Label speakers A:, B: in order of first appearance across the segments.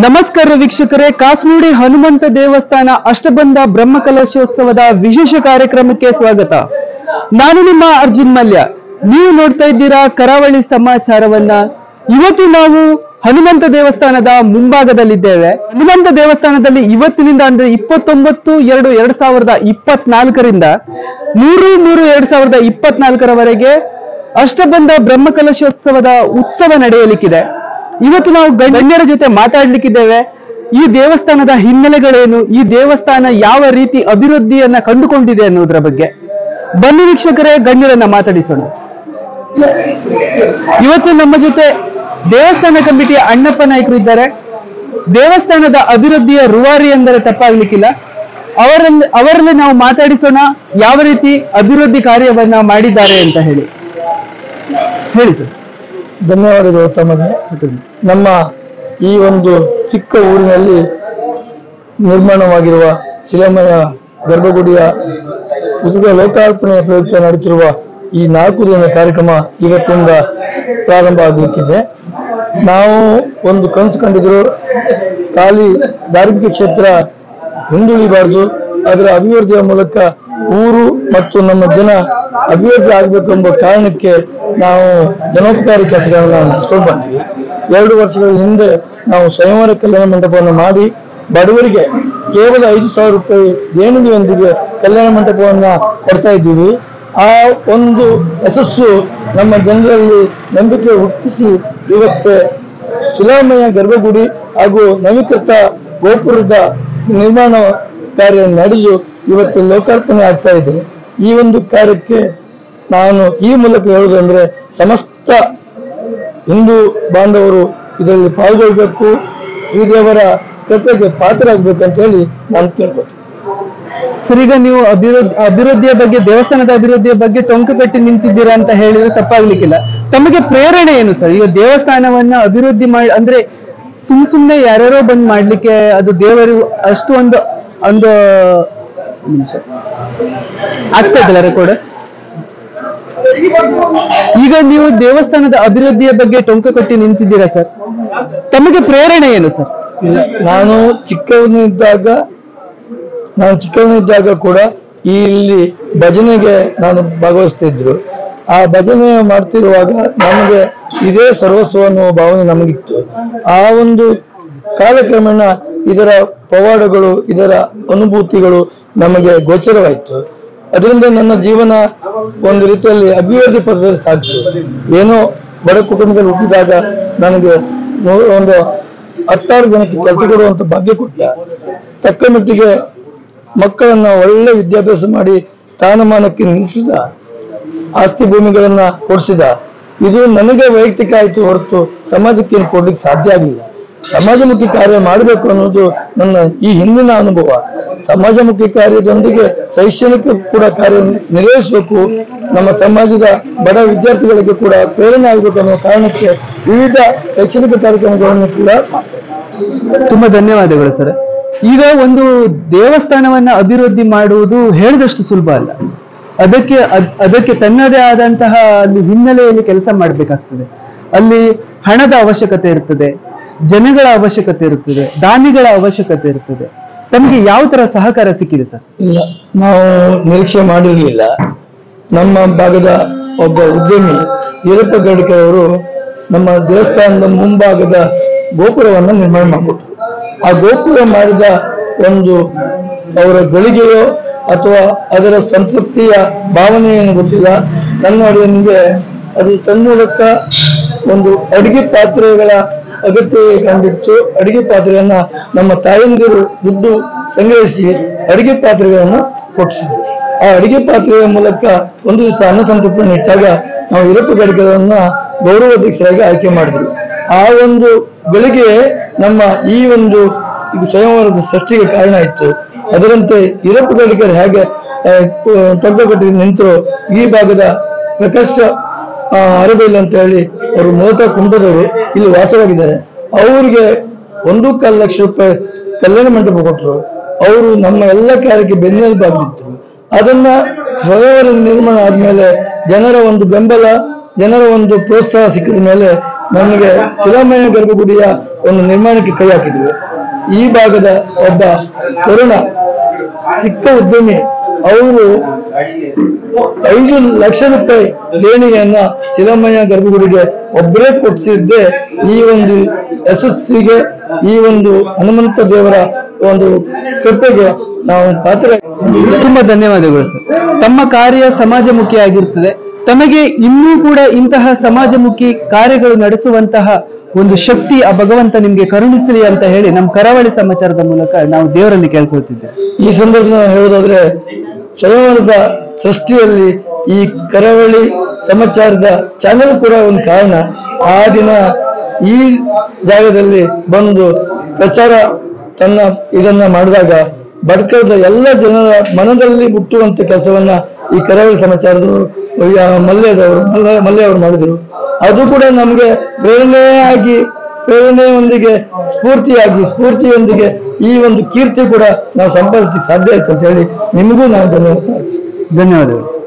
A: ನಮಸ್ಕಾರ ವೀಕ್ಷಕರೇ ಕಾಸ್ಮೂಡಿ ಹನುಮಂತ ದೇವಸ್ಥಾನ ಅಷ್ಟಬಂಧ ಬ್ರಹ್ಮಕಲಶೋತ್ಸವದ ವಿಶೇಷ ಕಾರ್ಯಕ್ರಮಕ್ಕೆ ಸ್ವಾಗತ ನಾನು ನಿಮ್ಮ ಅರ್ಜುನ್ ಮಲ್ಯ ನೀವು ನೋಡ್ತಾ ಇದ್ದೀರಾ ಕರಾವಳಿ ಸಮಾಚಾರವನ್ನ ಇವತ್ತು ನಾವು ಹನುಮಂತ ದೇವಸ್ಥಾನದ ಮುಂಭಾಗದಲ್ಲಿದ್ದೇವೆ ಹನುಮಂತ ದೇವಸ್ಥಾನದಲ್ಲಿ ಇವತ್ತಿನಿಂದ ಅಂದ್ರೆ ಇಪ್ಪತ್ತೊಂಬತ್ತು ಎರಡು ಎರಡ್ ಸಾವಿರದ ಇಪ್ಪತ್ನಾಲ್ಕರಿಂದ ಮೂರು ಮೂರು ಎರಡ್ ಸಾವಿರದ ಇಪ್ಪತ್ನಾಲ್ಕರವರೆಗೆ ಅಷ್ಟಬಂಧ ಬ್ರಹ್ಮಕಲಶೋತ್ಸವದ ಉತ್ಸವ ನಡೆಯಲಿಕ್ಕಿದೆ ಇವತ್ತು ನಾವು ಗಣ್ಯರ ಜೊತೆ ಮಾತಾಡ್ಲಿಕ್ಕಿದ್ದೇವೆ ಈ ದೇವಸ್ಥಾನದ ಹಿನ್ನೆಲೆಗಳೇನು ಈ ದೇವಸ್ಥಾನ ಯಾವ ರೀತಿ ಅಭಿವೃದ್ಧಿಯನ್ನ ಕಂಡುಕೊಂಡಿದೆ ಅನ್ನೋದ್ರ ಬಗ್ಗೆ ಬನ್ನಿ ವೀಕ್ಷಕರೇ ಗಣ್ಯರನ್ನ ಮಾತಾಡಿಸೋಣ ಇವತ್ತು ನಮ್ಮ ಜೊತೆ ದೇವಸ್ಥಾನ ಕಮಿಟಿಯ ಅಣ್ಣಪ್ಪ ನಾಯಕರು ಇದ್ದಾರೆ ದೇವಸ್ಥಾನದ ಅಭಿವೃದ್ಧಿಯ ರೂವಾರಿ ಎಂದರೆ ತಪ್ಪಾಗ್ಲಿಕ್ಕಿಲ್ಲ ಅವರಲ್ಲಿ ಅವರಲ್ಲಿ ನಾವು ಮಾತಾಡಿಸೋಣ ಯಾವ ರೀತಿ ಅಭಿವೃದ್ಧಿ ಕಾರ್ಯವನ್ನ ಮಾಡಿದ್ದಾರೆ ಅಂತ ಹೇಳಿ ಹೇಳಿ ಸರ್
B: ಧನ್ಯವಾದಗಳು ತಮಗೆ ನಮ್ಮ ಈ ಒಂದು ಚಿಕ್ಕ ಊರಿನಲ್ಲಿ ನಿರ್ಮಾಣವಾಗಿರುವ ಶಿಲಾಮಯ ಗರ್ಭಗುಡಿಯ ಉದ್ಗ ಲೋಕಾರ್ಪಣೆಯ ಪ್ರಯುಕ್ತ ನಡೆಯುತ್ತಿರುವ ಈ ನಾಲ್ಕು ದಿನ ಕಾರ್ಯಕ್ರಮ ಇವತ್ತಿಂದ ಪ್ರಾರಂಭ ಆಗಲಿಕ್ಕಿದೆ ನಾವು ಒಂದು ಕನಸು ಕಂಡಿದ್ರು ಖಾಲಿ ಧಾರ್ಮಿಕ ಕ್ಷೇತ್ರ ಹಿಂದುಳಿಬಾರದು ಅದರ ಅಭಿವೃದ್ಧಿಯ ಮೂಲಕ ಊರು ಮತ್ತು ನಮ್ಮ ಜನ ಅಭಿವೃದ್ಧಿ ಆಗಬೇಕೆಂಬ ಕಾರಣಕ್ಕೆ ನಾವು ಜನೋಪಕಾರಿ ಕೆಲಸಗಳನ್ನ ನಡೆಸ್ಕೊಂಡು ಬಂದ್ವಿ ಎರಡು ವರ್ಷಗಳ ಹಿಂದೆ ನಾವು ಸ್ವಯಂವರ ಕಲ್ಯಾಣ ಮಂಟಪವನ್ನು ಮಾಡಿ ಬಡವರಿಗೆ ಕೇವಲ ಐದು ಸಾವಿರ ರೂಪಾಯಿ ದೇಣಿಗೆಯೊಂದಿಗೆ ಕಲ್ಯಾಣ ಮಂಟಪವನ್ನ ಕೊಡ್ತಾ ಇದ್ದೀವಿ ಆ ಒಂದು ಯಶಸ್ಸು ನಮ್ಮ ಜನರಲ್ಲಿ ನಂಬಿಕೆ ಹುಟ್ಟಿಸಿ ಇವತ್ತೆ ಶಿಲಾಮಯ ಗರ್ಭಗುಡಿ ಹಾಗೂ ನವೀಕೃತ ಗೋಪುರದ ನಿರ್ಮಾಣ ಕಾರ್ಯ ನಡೆದು ಇವತ್ತು ಲೋಕಾರ್ಪಣೆ ಆಗ್ತಾ ಇದೆ ಈ ಒಂದು ಕಾರ್ಯಕ್ಕೆ ನಾನು ಈ ಮೂಲಕ ಹೇಳುವುದಂದ್ರೆ ಸಮಸ್ತ ಹಿಂದೂ ಬಾಂಧವರು ಇದರಲ್ಲಿ ಪಾಲ್ಗೊಳ್ಬೇಕು ಶ್ರೀದೇವರ ಕೃಪೆಗೆ ಪಾತ್ರರಾಗಬೇಕು ಅಂತ ಹೇಳಿ ನಾನು ಕೇಳ್ಕೊತೀನಿ
A: ಸರ್ ಈಗ ನೀವು ಅಭಿವೃದ್ಧಿ ಅಭಿವೃದ್ಧಿಯ ಬಗ್ಗೆ ದೇವಸ್ಥಾನದ ಅಭಿವೃದ್ಧಿಯ ಬಗ್ಗೆ ಟೊಂಕು ಕಟ್ಟಿ ನಿಂತಿದ್ದೀರಾ ಅಂತ ಹೇಳಿದ್ರೆ ತಪ್ಪಾಗ್ಲಿಕ್ಕಿಲ್ಲ ತಮಗೆ ಪ್ರೇರಣೆ ಏನು ಸರ್ ಈಗ ದೇವಸ್ಥಾನವನ್ನ ಅಭಿವೃದ್ಧಿ ಮಾಡಿ ಅಂದ್ರೆ ಸುಮ್ ಸುಮ್ನೆ ಯಾರ್ಯಾರೋ ಬಂದ್ ಮಾಡ್ಲಿಕ್ಕೆ ಅದು ದೇವರು ಅಷ್ಟು ಒಂದು ಒಂದು ನಿಮಿಷ ಆಗ್ತಾ ಇದಲ್ಲ ರೆಕಾರ್ಡ್ ಈಗ ನೀವು ದೇವಸ್ಥಾನದ ಅಭಿವೃದ್ಧಿಯ ಬಗ್ಗೆ ಟೊಂಕು ಕಟ್ಟಿ ನಿಂತಿದ್ದೀರಾ ಸರ್ ತಮಗೆ ಪ್ರೇರಣೆ ಏನು ಸರ್
B: ಇಲ್ಲ ನಾನು ಚಿಕ್ಕವನಿದ್ದಾಗ ನಾನು ಚಿಕ್ಕವನಿದ್ದಾಗ ಕೂಡ ಈ ಇಲ್ಲಿ ಭಜನೆಗೆ ನಾನು ಭಾಗವಹಿಸ್ತಾ ಇದ್ರು ಆ ಭಜನೆ ಮಾಡ್ತಿರುವಾಗ ನಮಗೆ ಇದೇ ಸರ್ವಸ್ವ ಅನ್ನುವ ಭಾವನೆ ನಮಗಿತ್ತು ಆ ಒಂದು ಕಾಲಕ್ರಮೇಣ ಇದರ ಪವಾಡಗಳು ಇದರ ಅನುಭೂತಿಗಳು ನಮಗೆ ಗೋಚರವಾಯಿತು ಅದರಿಂದ ನನ್ನ ಜೀವನ ಒಂದು ರೀತಿಯಲ್ಲಿ ಅಭಿವೃದ್ಧಿ ಪಥದಲ್ಲಿ ಸಾಗಿತು ಏನೋ ಬಡ ಕುಟುಂಬದಲ್ಲಿ ಹುಟ್ಟಿದಾಗ ನನಗೆ ನೂ- ಒಂದು ಹತ್ತಾರು ಜನಕ್ಕೆ ಕೆಲಸ ಕೊಡುವಂತ ಭಾಗ್ಯ ಕೊಟ್ಟ ತಕ್ಕ ಮಟ್ಟಿಗೆ ಮಕ್ಕಳನ್ನ ಒಳ್ಳೆ ವಿದ್ಯಾಭ್ಯಾಸ ಮಾಡಿ ಸ್ಥಾನಮಾನಕ್ಕೆ ನಿಲ್ಲಿಸಿದ ಆಸ್ತಿ ಭೂಮಿಗಳನ್ನ ಕೊಡಿಸಿದ ಇದು ನನಗೆ ವೈಯಕ್ತಿಕ ಆಯ್ತು ಹೊರತು ಸಮಾಜಕ್ಕೆ ಏನು ಕೊಡ್ಲಿಕ್ಕೆ ಸಾಧ್ಯ ಆಗಿಲ್ಲ ಸಮಾಜಮುಖಿ ಕಾರ್ಯ ಮಾಡಬೇಕು ಅನ್ನೋದು ನನ್ನ ಈ ಹಿಂದಿನ ಅನುಭವ ಸಮಾಜಮುಖಿ ಕಾರ್ಯದೊಂದಿಗೆ ಶೈಕ್ಷಣಿಕ ಕೂಡ ಕಾರ್ಯ ನಿರ್ವಹಿಸಬೇಕು ನಮ್ಮ ಸಮಾಜದ ಬಡ ವಿದ್ಯಾರ್ಥಿಗಳಿಗೆ ಕೂಡ ಪ್ರೇರಣೆ ಆಗಬೇಕು ಅನ್ನೋ ಕಾರಣಕ್ಕೆ ವಿವಿಧ ಶೈಕ್ಷಣಿಕ ಕಾರ್ಯಕ್ರಮಗಳನ್ನು ಕೂಡ
A: ತುಂಬಾ ಧನ್ಯವಾದಗಳು ಸರ್ ಈಗ ಒಂದು ದೇವಸ್ಥಾನವನ್ನ ಅಭಿವೃದ್ಧಿ ಮಾಡುವುದು ಹೇಳಿದಷ್ಟು ಸುಲಭ ಅಲ್ಲ ಅದಕ್ಕೆ ಅದ್- ಅದಕ್ಕೆ ತನ್ನದೇ ಆದಂತಹ ಅಲ್ಲಿ ಹಿನ್ನೆಲೆಯಲ್ಲಿ ಕೆಲಸ ಮಾಡಬೇಕಾಗ್ತದೆ ಅಲ್ಲಿ ಹಣದ ಅವಶ್ಯಕತೆ ಇರ್ತದೆ ಜನಗಳ ಅವಶ್ಯಕತೆ ಇರುತ್ತದೆ ದಾನಿಗಳ ಅವಶ್ಯಕತೆ ಇರ್ತದೆ ತಮಗೆ ಯಾವ ತರ ಸಹಕಾರ ಸಿಕ್ಕಿದೆ ಸರ್
B: ಇಲ್ಲ ನಾವು ನಿರೀಕ್ಷೆ ಮಾಡಿರಲಿಲ್ಲ ನಮ್ಮ ಭಾಗದ ಒಬ್ಬ ಉದ್ಯಮಿ ಈರಪ್ಪ ಗಡ್ಕರ್ ಅವರು ನಮ್ಮ ದೇವಸ್ಥಾನದ ಮುಂಭಾಗದ ಗೋಪುರವನ್ನು ನಿರ್ಮಾಣ ಮಾಡಿಕೊಟ್ರು ಆ ಗೋಪುರ ಮಾಡಿದ ಒಂದು ಅವರ ಗಳಿಗೆಯೋ ಅಥವಾ ಅದರ ಸಂತೃಪ್ತಿಯ ಭಾವನೆ ಏನು ಗೊತ್ತಿಲ್ಲ ನನ್ನ ಅಡುಗೆನಿಗೆ ಅದು ತನ್ಮೂಲಕ ಒಂದು ಅಡಿಗೆ ಪಾತ್ರೆಗಳ ಅಗತ್ಯ ಕಂಡಿತ್ತು ಅಡಿಗೆ ಪಾತ್ರೆಯನ್ನ ನಮ್ಮ ತಾಯಂದಿರು ದುಡ್ಡು ಸಂಗ್ರಹಿಸಿ ಅಡಿಗೆ ಪಾತ್ರೆಗಳನ್ನ ಕೊಡಿಸಿದ್ರು ಆ ಅಡಿಗೆ ಪಾತ್ರೆಯ ಮೂಲಕ ಒಂದು ದಿವಸ ಅನ್ನ ಸಂತರ್ಪಣೆ ಇಟ್ಟಾಗ ನಾವು ಇರಪ್ಪ ಗಡಿಗೆಗಳನ್ನ ಗೌರವಾಧ್ಯಕ್ಷರಾಗಿ ಆಯ್ಕೆ ಮಾಡಿದ್ರು ಆ ಒಂದು ಗಳಿಗೆ ನಮ್ಮ ಈ ಒಂದು ಇದು ಸ್ವಯಂವರದ ಸೃಷ್ಟಿಗೆ ಕಾರಣ ಇತ್ತು ಅದರಂತೆ ಇರಪ್ಪ ಗಡಿಗರು ಹೇಗೆ ತೊಗ್ಗಕಟ್ಟಿ ನಿಂತರು ಈ ಭಾಗದ ಪ್ರಕಾಶ ಆ, ಅರಬೇಲ್ ಅಂತ ಹೇಳಿ ಅವರು ಮೂಲತಃ ಕುಂಟದವರು ಇಲ್ಲಿ ವಾಸವಾಗಿದ್ದಾರೆ ಅವರಿಗೆ ಒಂದು ಕಾಲು ಲಕ್ಷ ರೂಪಾಯಿ ಕಲ್ಯಾಣ ಮಂಟಪ ಕೊಟ್ಟರು ಅವರು ನಮ್ಮ ಎಲ್ಲ ಕಾರ್ಯಕ್ಕೆ ಬೆನ್ನೆಲುಬಾಗಿತ್ತು ಅದನ್ನ ಸ್ವಯಂವರ ನಿರ್ಮಾಣ ಆದ್ಮೇಲೆ ಜನರ ಒಂದು ಬೆಂಬಲ ಜನರ ಒಂದು ಪ್ರೋತ್ಸಾಹ ಸಿಕ್ಕಿದ ಮೇಲೆ ನಮಗೆ ಶಿಲಾಮಯ ಗರ್ಭಗುಡಿಯ ಒಂದು ನಿರ್ಮಾಣಕ್ಕೆ ಕೈ ಹಾಕಿದ್ವಿ ಈ ಭಾಗದ ಒಬ್ಬ ತರುಣ ಸಿಕ್ಕ ಉದ್ಯಮಿ ಅವರು ಐದು ಲಕ್ಷ ರೂಪಾಯಿ ದೇಣಿಗೆಯನ್ನ ಶಿಲಾಮಯ ಗರ್ಭಗುಡಿಗೆ ಒಬ್ಬರೇ ಕೊಡಿಸಿದ್ದೆ ಈ ಒಂದು ಯಶಸ್ಸಿಗೆ ಈ ಒಂದು ಹನುಮಂತ ದೇವರ ಒಂದು ಕೃಪೆಗೆ ನಾವು ಪಾತ್ರ
A: ತುಂಬಾ ಧನ್ಯವಾದಗಳು ಸರ್ ತಮ್ಮ ಕಾರ್ಯ ಸಮಾಜಮುಖಿ ಆಗಿರ್ತದೆ ತಮಗೆ ಇನ್ನೂ ಕೂಡ ಇಂತಹ ಸಮಾಜಮುಖಿ ಕಾರ್ಯಗಳು ನಡೆಸುವಂತಹ ಒಂದು ಶಕ್ತಿ ಆ ಭಗವಂತ ನಿಮ್ಗೆ ಕರುಣಿಸಲಿ ಅಂತ ಹೇಳಿ ನಮ್ಮ ಕರಾವಳಿ ಸಮಾಚಾರದ ಮೂಲಕ ನಾವು ದೇವರಲ್ಲಿ ಕೇಳ್ಕೊಳ್ತಿದ್ದೇವೆ
B: ಈ ಸಂದರ್ಭ ಹೇಳೋದಾದ್ರೆ ಸ್ವಯಂವರದ ಸೃಷ್ಟಿಯಲ್ಲಿ ಈ ಕರಾವಳಿ ಸಮಾಚಾರದ ಚಾನೆಲ್ ಕೂಡ ಒಂದು ಕಾರಣ ಆ ದಿನ ಈ ಜಾಗದಲ್ಲಿ ಬಂದು ಪ್ರಚಾರ ತನ್ನ ಇದನ್ನ ಮಾಡಿದಾಗ ಬಡ್ಕಳದ ಎಲ್ಲ ಜನರ ಮನದಲ್ಲಿ ಮುಟ್ಟುವಂತ ಕೆಲಸವನ್ನ ಈ ಕರಾವಳಿ ಸಮಾಚಾರದವರು ಆ ಮಲ್ಯದವರು ಮಲ್ಯ ಮಲ್ಯ ಅವರು ಮಾಡಿದರು ಅದು ಕೂಡ ನಮಗೆ ಪ್ರೇರಣೆಯಾಗಿ ಪ್ರೇರಣೆಯೊಂದಿಗೆ ಸ್ಫೂರ್ತಿಯಾಗಿ ಸ್ಫೂರ್ತಿಯೊಂದಿಗೆ ಈ ಒಂದು ಕೀರ್ತಿ ಕೂಡ ನಾವು ಸಂಪಾದಿಸಲಿಕ್ಕೆ ಸಾಧ್ಯ ಆಯ್ತು ಅಂತ ಹೇಳಿ ನಿಮಗೂ ನಾವು ಧನ್ಯವಾದ ಅರ್ಪಿಸ್ತೀನಿ.
A: ಧನ್ಯವಾದಗಳು ಸರ್.